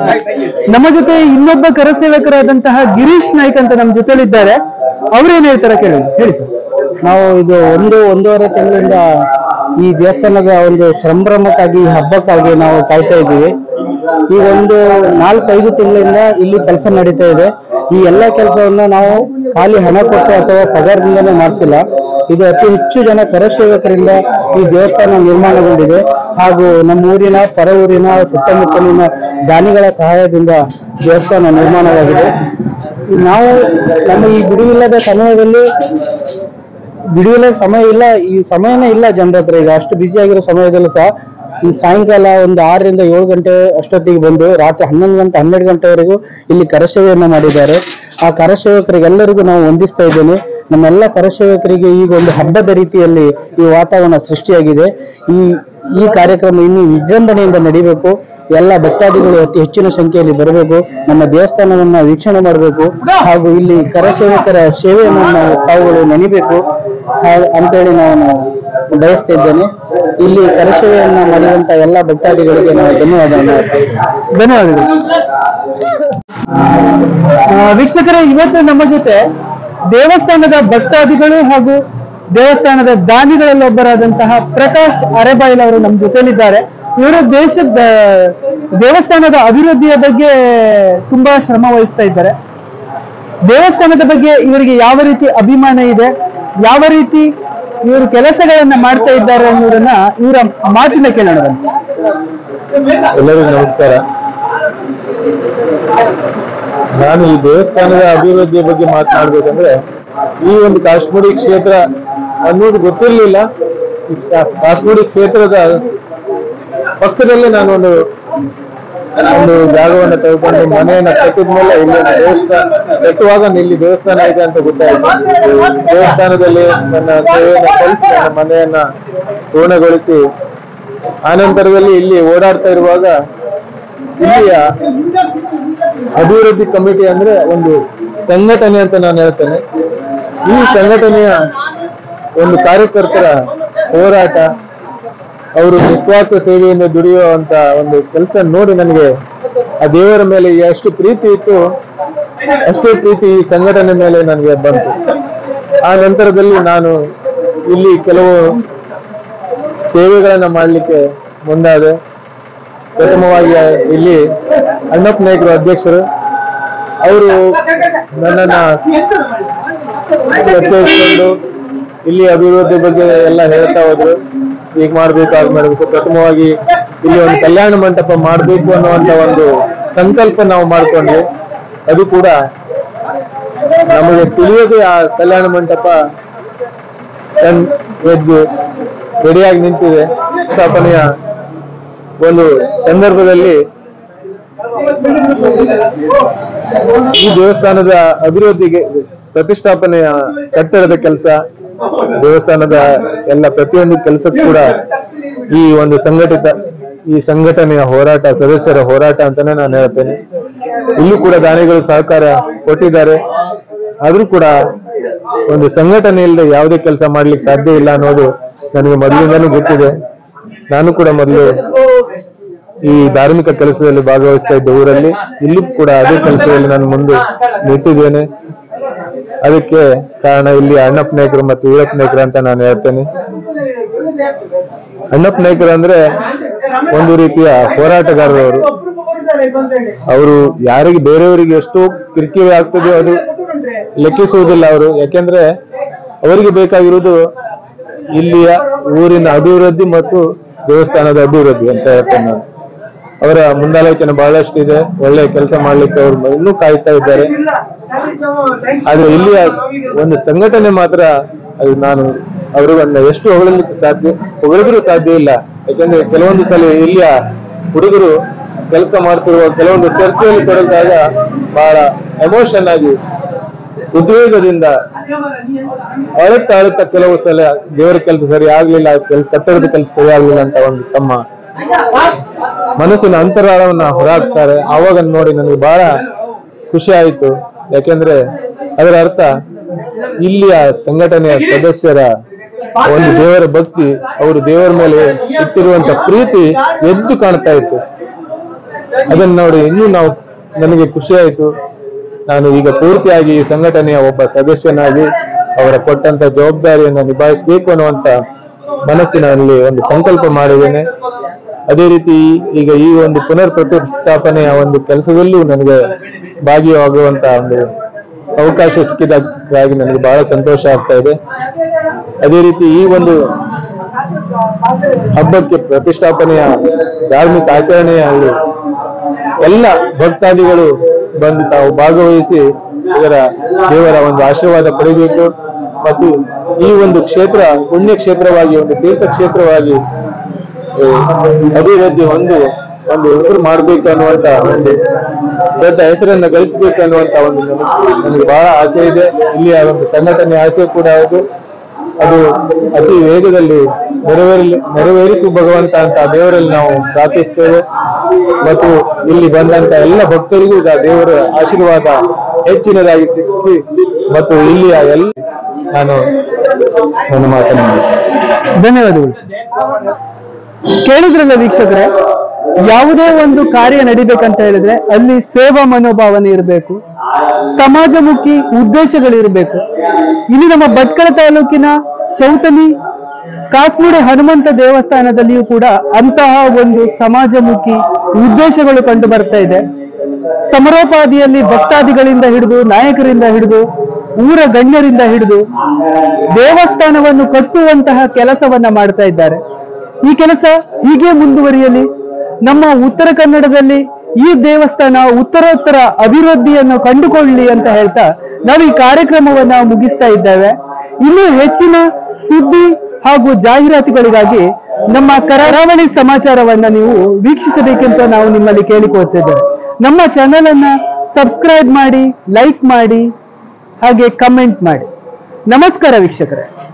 A: ಸರ್ ನಮ್ಮ ಜೊತೆ ಇನ್ನೊಬ್ಬ ಕರಸೇವಕರಾದಂತಹ ಗಿರೀಶ್ ನಾಯ್ಕ್ ಅಂತ ನಮ್ಮ ಜೊತೆಲಿದ್ದಾರೆ ಅವ್ರೇನ್ ಹೇಳ್ತಾರೆ ಕೇಳೋಣ ಹೇಳಿ ಸರ್
J: ನಾವು ಇದು ಒಂದು ಒಂದೂವರೆ ತಿಂಗಳಿಂದ
H: ಈ ದೇವಸ್ಥಾನದ ಒಂದು ಸಂಭ್ರಮಕ್ಕಾಗಿ ಈ ಹಬ್ಬಕ್ಕಾಗಿ ನಾವು ಕಾಯ್ತಾ ಇದ್ದೀವಿ ಈ ಒಂದು ನಾಲ್ಕೈದು ತಿಂಗಳಿಂದ ಇಲ್ಲಿ ಕೆಲಸ ನಡೀತಾ ಇದೆ ಈ ಎಲ್ಲ ಕೆಲಸವನ್ನ ನಾವು ಖಾಲಿ ಹಣ ಕೊಟ್ಟು ಅಥವಾ ಪಗಾರದಿಂದಲೇ ಮಾಡ್ತಿಲ್ಲ ಇದು ಅತಿ ಹೆಚ್ಚು ಜನ ಕರಸೇವಕರಿಂದ ಈ ದೇವಸ್ಥಾನ ನಿರ್ಮಾಣಗೊಂಡಿದೆ ಹಾಗೂ ನಮ್ಮ ಊರಿನ ಪರ ಊರಿನ ಸುತ್ತಮುತ್ತಲಿನ ದಾನಿಗಳ ಸಹಾಯದಿಂದ ದೇವಸ್ಥಾನ ನಿರ್ಮಾಣವಾಗಿದೆ ನಾವು ನಮ್ಮ ಈ ಬಿಡುವಿಲ್ಲದ ಸಮಯದಲ್ಲಿ ಬಿಡುವಿಲ್ಲದ ಸಮಯ ಇಲ್ಲ ಈ ಸಮಯನೇ ಇಲ್ಲ ಜನರ ಹತ್ರ ಈಗ ಅಷ್ಟು ಬ್ಯುಸಿ ಆಗಿರೋ ಸಮಯದಲ್ಲೂ ಸಹ ಈ ಸಾಯಂಕಾಲ ಒಂದು ಆರರಿಂದ ಏಳು ಗಂಟೆ ಅಷ್ಟೊತ್ತಿಗೆ ಬಂದು ರಾತ್ರಿ ಹನ್ನೊಂದು ಗಂಟೆ ಹನ್ನೆರಡು ಗಂಟೆವರೆಗೂ ಇಲ್ಲಿ ಕರಸೇವೆಯನ್ನು ಮಾಡಿದ್ದಾರೆ ಆ ಕರಸೇವಕರಿಗೆಲ್ಲರಿಗೂ ನಾವು ವಂದಿಸ್ತಾ ಇದ್ದೇನೆ ನಮ್ಮೆಲ್ಲ ಕರಸೇವಕರಿಗೆ ಈಗ ಒಂದು ಹಬ್ಬದ ರೀತಿಯಲ್ಲಿ ಈ ವಾತಾವರಣ ಸೃಷ್ಟಿಯಾಗಿದೆ ಈ ಈ ಕಾರ್ಯಕ್ರಮ ಇನ್ನೂ ವಿಜೃಂಭಣೆಯಿಂದ ನಡೀಬೇಕು ಎಲ್ಲ ಭಕ್ತಾದಿಗಳು ಅತಿ ಹೆಚ್ಚಿನ ಸಂಖ್ಯೆಯಲ್ಲಿ ಬರಬೇಕು ನಮ್ಮ ದೇವಸ್ಥಾನವನ್ನ ವೀಕ್ಷಣೆ ಮಾಡಬೇಕು ಹಾಗೂ ಇಲ್ಲಿ ಕರಸೇವಕರ ಸೇವೆಯನ್ನು ನಾವು ತಾವುಗಳು ನೆನಿಬೇಕು ಹಾ- ಅಂತೇಳಿ ನಾನು ಬಯಸ್ತಾ ಇದ್ದೇನೆ ಇಲ್ಲಿ ಕರಸೇವೆಯನ್ನ ಮಾಡಿದಂತ ಎಲ್ಲ ಭಕ್ತಾದಿಗಳಿಗೆ ನಾವು ಧನ್ಯವಾದವನ್ನು
A: ಧನ್ಯವಾದಗಳು ಆ, ವೀಕ್ಷಕರೇ ಇವತ್ತು ನಮ್ಮ ಜೊತೆ ದೇವಸ್ಥಾನದ ಭಕ್ತಾದಿಗಳು ಹಾಗೂ ದೇವಸ್ಥಾನದ ದಾನಿಗಳಲ್ಲೊಬ್ಬರಾದಂತಹ ಪ್ರಕಾಶ್ ಅರೆಬಾಯಿಲ್ ಅವರು ನಮ್ಮ ಜೊತೆಲಿದ್ದಾರೆ ಇವರು ದೇಶದ ದೇವಸ್ಥಾನದ ಅಭಿವೃದ್ಧಿಯ ಬಗ್ಗೆ ತುಂಬಾ ಶ್ರಮ ವಹಿಸ್ತಾ ಇದ್ದಾರೆ ದೇವಸ್ಥಾನದ ಬಗ್ಗೆ ಇವರಿಗೆ ಯಾವ ರೀತಿ ಅಭಿಮಾನ ಇದೆ ಯಾವ ರೀತಿ ಇವರು ಕೆಲಸಗಳನ್ನ ಮಾಡ್ತಾ ಇದ್ದಾರೆ ಅನ್ನೋದನ್ನ ಇವರ ಮಾತಿನ ಕೇಳೋಣ ಬನ್ನಿ.
C: ಎಲ್ಲರಿಗೂ ನಮಸ್ಕಾರ ನಾನು ಈ ದೇವಸ್ಥಾನದ ಅಭಿವೃದ್ಧಿಯ ಬಗ್ಗೆ ಮಾತನಾಡ್ಬೇಕಂದ್ರೆ ಈ ಒಂದು ಕಾಶ್ಮೀರಿ ಕ್ಷೇತ್ರ ಅನ್ನೋದು ಗೊತ್ತಿರಲಿಲ್ಲ ಈ ಕಾ- ಕಾಶ್ಮೀರಿ ಕ್ಷೇತ್ರದ ಪಕ್ಕದಲ್ಲೇ ನಾನು ಒಂದು ಒಂದು ಜಾಗವನ್ನು ತೆಗೆದುಕೊಂಡು ಮನೆಯನ್ನ ಕಟ್ಟಿದ ಮೇಲೆ ಇಲ್ಲಿ ದೇವಸ್ಥಾನ ಕಟ್ಟುವಾಗ ಇಲ್ಲಿ ದೇವಸ್ಥಾನ ಇದೆ ಅಂತ ಗೊತ್ತಾಯ್ತು ದೇವಸ್ಥಾನದಲ್ಲಿ ನನ್ನ ಸೇವೆಯನ್ನು ಕಲಿಸಿ ನನ್ನ ಮನೆಯನ್ನ ಪೂರ್ಣಗೊಳಿಸಿ ಆನಂತರದಲ್ಲಿ ಇಲ್ಲಿ ಓಡಾಡ್ತಾ ಇರುವಾಗ ಇಲ್ಲಿಯ ಅಭಿವೃದ್ಧಿ ಕಮಿಟಿ ಅಂದ್ರೆ ಒಂದು ಸಂಘಟನೆ ಅಂತ ನಾನು ಹೇಳ್ತೇನೆ ಈ ಸಂಘಟನೆಯ ಒಂದು ಕಾರ್ಯಕರ್ತರ ಹೋರಾಟ ಅವರು ನಿಸ್ವಾರ್ಥ ಸೇವೆಯಿಂದ ದುಡಿಯುವಂತ ಒಂದು ಕೆಲಸ ನೋಡಿ ನನಗೆ ಆ ದೇವರ ಮೇಲೆ ಎಷ್ಟು ಪ್ರೀತಿ ಇತ್ತು ಅಷ್ಟೇ ಪ್ರೀತಿ ಈ ಸಂಘಟನೆ ಮೇಲೆ ನನಗೆ ಬಂತು ಆ ನಂತರದಲ್ಲಿ ನಾನು ಇಲ್ಲಿ ಕೆಲವು ಸೇವೆಗಳನ್ನ ಮಾಡಲಿಕ್ಕೆ ಮುಂದಾದೆ ಪ್ರಥಮವಾಗಿ ಇಲ್ಲಿ ಅಣ್ಣಪ್ಪ ನಾಯ್ಕರು ಅಧ್ಯಕ್ಷರು ಅವರು ನನ್ನನ್ನ ಪ್ರತ್ಯೇಕಿಸಿಕೊಂಡು ಇಲ್ಲಿ ಅಭಿವೃದ್ಧಿ ಬಗ್ಗೆ ಎಲ್ಲ ಹೇಳ್ತಾ ಹೋದ್ರು ಈಗ ಮಾಡ್ಬೇಕು ಆಗ ಮಾಡ್ಬೇಕು ಪ್ರಥಮವಾಗಿ ಇಲ್ಲಿ ಒಂದು ಕಲ್ಯಾಣ ಮಂಟಪ ಮಾಡ್ಬೇಕು ಅನ್ನುವಂತ ಒಂದು ಸಂಕಲ್ಪ ನಾವು ಮಾಡ್ಕೊಂಡ್ವಿ ಅದು ಕೂಡ ನಮಗೆ ತಿಳಿಯದೆ ಆ ಕಲ್ಯಾಣ ಮಂಟಪ ತನ್ ಎದ್ದು ರೆಡಿಯಾಗಿ ನಿಂತಿದೆ ಸ್ಥಾಪನೆಯ ಒಂದು ಸಂದರ್ಭದಲ್ಲಿ ಈ ದೇವಸ್ಥಾನದ ಅಭಿವೃದ್ಧಿಗೆ ಪ್ರತಿಷ್ಠಾಪನೆಯ ಕಟ್ಟಡದ ಕೆಲಸ ದೇವಸ್ಥಾನದ ಎಲ್ಲ ಪ್ರತಿಯೊಂದು ಕೆಲಸಕ್ಕೂ ಕೂಡ ಈ ಒಂದು ಸಂಘಟಿತ ಈ ಸಂಘಟನೆಯ ಹೋರಾಟ ಸದಸ್ಯರ ಹೋರಾಟ ಅಂತಾನೆ ನಾನು ಹೇಳ್ತೇನೆ ಇಲ್ಲೂ ಕೂಡ ದಾನಿಗಳು ಸಹಕಾರ ಕೊಟ್ಟಿದ್ದಾರೆ ಆದ್ರೂ ಕೂಡ ಒಂದು ಸಂಘಟನೆ ಇಲ್ಲದೆ ಯಾವುದೇ ಕೆಲಸ ಮಾಡ್ಲಿಕ್ಕೆ ಸಾಧ್ಯ ಇಲ್ಲ ಅನ್ನೋದು ನನಗೆ ಮೊದಲಿಂದನೂ ಗೊತ್ತಿದೆ ನಾನು ಕೂಡ ಮೊದಲು ಈ ಧಾರ್ಮಿಕ ಕೆಲಸದಲ್ಲಿ ಭಾಗವಹಿಸ್ತಾ ಇದ್ದ ಊರಲ್ಲಿ ಇಲ್ಲೂ ಕೂಡ ಅದೇ ಕೆಲಸದಲ್ಲಿ ನಾನು ಮುಂದೆ ನಿಂತಿದ್ದೇನೆ ಅದಕ್ಕೆ ಕಾರಣ ಇಲ್ಲಿ ಅಣ್ಣಪ್ಪ ನಾಯ್ಕರು ಮತ್ತು ವೀರಪ್ಪ ನಾಯ್ಕರು ಅಂತ ನಾನು ಹೇಳ್ತೇನೆ ಅಣ್ಣಪ್ಪ ನಾಯ್ಕರು ಅಂದ್ರೆ ಒಂದು ರೀತಿಯ ಹೋರಾಟಗಾರರು ಅವರು ಅವರು ಯಾರಿಗೆ ಬೇರೆಯವರಿಗೆ ಎಷ್ಟು ಕಿರಿಕಿರಿ ಆಗ್ತದೆಯೋ ಅದು ಲೆಕ್ಕಿಸುವುದಿಲ್ಲ ಅವರು ಯಾಕೆಂದ್ರೆ ಅವರಿಗೆ ಬೇಕಾಗಿರುವುದು ಇಲ್ಲಿಯ ಊರಿನ ಅಭಿವೃದ್ಧಿ ಮತ್ತು ದೇವಸ್ಥಾನದ ಅಭಿವೃದ್ಧಿ ಅಂತ ಹೇಳ್ತೇನೆ ನಾನು ಅವರ ಮುಂದಾಲೋಚನೆ ಬಹಳಷ್ಟು ಇದೆ ಒಳ್ಳೆ ಕೆಲಸ ಮಾಡ್ಲಿಕ್ಕೆ ಅವರು ಇನ್ನೂ ಕಾಯ್ತಾ ಇದ್ದಾರೆ ಆದ್ರೆ ಇಲ್ಲಿಯ ಒಂದು ಸಂಘಟನೆ ಮಾತ್ರ ಅದು ನಾನು ಅವರನ್ನ ಎಷ್ಟು ಹೊಗಳಲಿಕ್ಕೆ ಸಾಧ್ಯ ಹೊಗಳಿದ್ರು ಸಾಧ್ಯ ಇಲ್ಲ ಯಾಕಂದ್ರೆ ಕೆಲವೊಂದು ಸಲ ಇಲ್ಲಿಯ ಹುಡುಗರು ಕೆಲಸ ಮಾಡ್ತಿರುವ ಕೆಲವೊಂದು ಚರ್ಚೆಯಲ್ಲಿ ತೊಡಗಿದಾಗ ಬಹಳ ಎಮೋಷನ್ ಆಗಿ ಉದ್ವೇಗದಿಂದ ಅಳುತ್ತಾ ಅಳುತ್ತಾ ಕೆಲವು ಸಲ ದೇವರ ಕೆಲಸ ಸರಿ ಆಗ್ಲಿಲ್ಲ ಕೆಲ್ಸ ಕಟ್ಟಡದ ಕೆಲಸ ಸರಿ ಆಗ್ಲಿಲ್ಲ ಅಂತ ಒಂದು ತಮ್ಮ ಮನಸ್ಸಿನ ಅಂತರಾಳವನ್ನ ಹೊರಹಾಕ್ತಾರೆ ಆವಾಗ ನೋಡಿ ನನಗೆ ಬಹಳ ಖುಷಿ ಆಯಿತು ಯಾಕೆಂದ್ರೆ ಅದರ ಅರ್ಥ ಇಲ್ಲಿಯ ಸಂಘಟನೆಯ ಸದಸ್ಯರ ಒಂದು ದೇವರ ಭಕ್ತಿ ಅವರು ದೇವರ ಮೇಲೆ ಇಟ್ಟಿರುವಂತ ಪ್ರೀತಿ ಎದ್ದು ಕಾಣ್ತಾ ಇತ್ತು ಅದನ್ನ ನೋಡಿ ಇನ್ನೂ ನಾವು ನನಗೆ ಖುಷಿ ಆಯಿತು ನಾನು ಈಗ ಪೂರ್ತಿಯಾಗಿ ಈ ಸಂಘಟನೆಯ ಒಬ್ಬ ಸದಸ್ಯನಾಗಿ ಅವರ ಕೊಟ್ಟಂತ ಜವಾಬ್ದಾರಿಯನ್ನು ನಿಭಾಯಿಸಬೇಕು ಅನ್ನುವಂತ
J: ಮನಸ್ಸಿನಲ್ಲಿ ಒಂದು ಸಂಕಲ್ಪ ಮಾಡಿದ್ದೇನೆ ಅದೇ ರೀತಿ ಈಗ ಈ ಒಂದು ಪುನರ್ ಪ್ರತಿಷ್ಠಾಪನೆಯ ಒಂದು ಕೆಲಸದಲ್ಲೂ ನನಗೆ ಭಾಗಿಯಾಗುವಂತ ಒಂದು ಅವಕಾಶ ಸಿಕ್ಕಿದ್ದಕ್ಕಾಗಿ ನನಗೆ ಬಹಳ ಸಂತೋಷ ಆಗ್ತಾ ಇದೆ ಅದೇ ರೀತಿ ಈ ಒಂದು ಹಬ್ಬಕ್ಕೆ ಪ್ರತಿಷ್ಠಾಪನೆಯ ಧಾರ್ಮಿಕ ಆಚರಣೆಯಲ್ಲಿ ಎಲ್ಲ ಭಕ್ತಾದಿಗಳು ಬಂದು ತಾವು ಭಾಗವಹಿಸಿ ಇದರ ದೇವರ ಒಂದು ಆಶೀರ್ವಾದ ಪಡೆಯಬೇಕು ಮತ್ತು ಈ ಒಂದು ಕ್ಷೇತ್ರ ಪುಣ್ಯ ಕ್ಷೇತ್ರವಾಗಿ ಒಂದು ತೀರ್ಥ ಕ್ಷೇತ್ರವಾಗಿ ಆ, ಅಭಿವೃದ್ಧಿ ಹೊಂದು ಒಂದು ಹೆಸರು ಮಾಡಬೇಕು ಅನ್ನುವಂತ ಒಂದು ದೊಡ್ಡ ಹೆಸರನ್ನ ಗಳಿಸಬೇಕು ಅನ್ನುವಂತ ಒಂದು ನನಗೆ- ನನಗೆ ಬಹಳ ಆಸೆ ಇದೆ ಇಲ್ಲಿಯ ಒಂದು ಸಂಘಟನೆ ಆಸೆ ಕೂಡ ಹೌದು ಅದು ಅತಿ ವೇಗದಲ್ಲಿ ನೆರವೇರಲಿ ನೆರವೇರಿಸು ಭಗವಂತ ಅಂತ ದೇವರಲ್ಲಿ ನಾವು ಪ್ರಾರ್ಥಿಸ್ತೇವೆ ಮತ್ತು ಇಲ್ಲಿ ಬಂದಂತ ಎಲ್ಲ ಭಕ್ತರಿಗೂ ಆ ದೇವರ ಆಶೀರ್ವಾದ ಹೆಚ್ಚಿನದಾಗಿ ಸಿಕ್ಕಿ ಮತ್ತು ಇಲ್ಲಿಯ ಎಲ್ಲ ನಾನು ನನ್ನ ಮಾತನ್ನು ಮುಗಿಸ್ತೇನೆ.
A: ಧನ್ಯವಾದಗಳು ಸರ್. ಕೇಳಿದ್ರಲ್ಲ ವೀಕ್ಷಕರೇ ಯಾವುದೇ ಒಂದು ಕಾರ್ಯ ನಡಿಬೇಕಂತ ಹೇಳಿದ್ರೆ ಅಲ್ಲಿ ಸೇವಾ ಮನೋಭಾವನೆ ಇರಬೇಕು ಸಮಾಜಮುಖಿ ಉದ್ದೇಶಗಳಿರಬೇಕು ಇಲ್ಲಿ ನಮ್ಮ ಭಟ್ಕಳ ತಾಲೂಕಿನ ಚೌತಲಿ ಕಾಸ್ಮುಡೆ ಹನುಮಂತ ದೇವಸ್ಥಾನದಲ್ಲಿಯೂ ಕೂಡ ಅಂತಹ ಒಂದು ಸಮಾಜಮುಖಿ ಉದ್ದೇಶಗಳು ಕಂಡು ಬರ್ತಾ ಇದೆ ಸಮರೋಪಾದಿಯಲ್ಲಿ ಭಕ್ತಾದಿಗಳಿಂದ ಹಿಡಿದು ನಾಯಕರಿಂದ ಹಿಡಿದು ಊರ ಗಣ್ಯರಿಂದ ಹಿಡಿದು ದೇವಸ್ಥಾನವನ್ನು ಕಟ್ಟುವಂತಹ ಕೆಲಸವನ್ನ ಮಾಡ್ತಾ ಇದ್ದಾರೆ ಈ ಕೆಲಸ ಹೀಗೆ ಮುಂದುವರಿಯಲಿ ನಮ್ಮ ಉತ್ತರ ಕನ್ನಡದಲ್ಲಿ ಈ ದೇವಸ್ಥಾನ ಉತ್ತರೋತ್ತರ ಅಭಿವೃದ್ಧಿಯನ್ನು ಕಂಡುಕೊಳ್ಳಿ ಅಂತ ಹೇಳ್ತಾ ನಾವು ಈ ಕಾರ್ಯಕ್ರಮವನ್ನ ಮುಗಿಸ್ತಾ ಇದ್ದೇವೆ ಇನ್ನು ಹೆಚ್ಚಿನ ಸುದ್ದಿ ಹಾಗೂ ಜಾಹೀರಾತುಗಳಿಗಾಗಿ ನಮ್ಮ ಕರಾವಳಿ ಸಮಾಚಾರವನ್ನ ನೀವು ವೀಕ್ಷಿಸಬೇಕೆಂತ ನಾವು ನಿಮ್ಮಲ್ಲಿ ಕೇಳಿಕೊಳ್ತಿದ್ದೇವೆ ನಮ್ಮ ಚಾನೆಲ್ ಅನ್ನ ಸಬ್ಸ್ಕ್ರೈಬ್ ಮಾಡಿ ಲೈಕ್ ಮಾಡಿ ಹಾಗೆ ಕಮೆಂಟ್ ಮಾಡಿ ನಮಸ್ಕಾರ ವೀಕ್ಷಕರೇ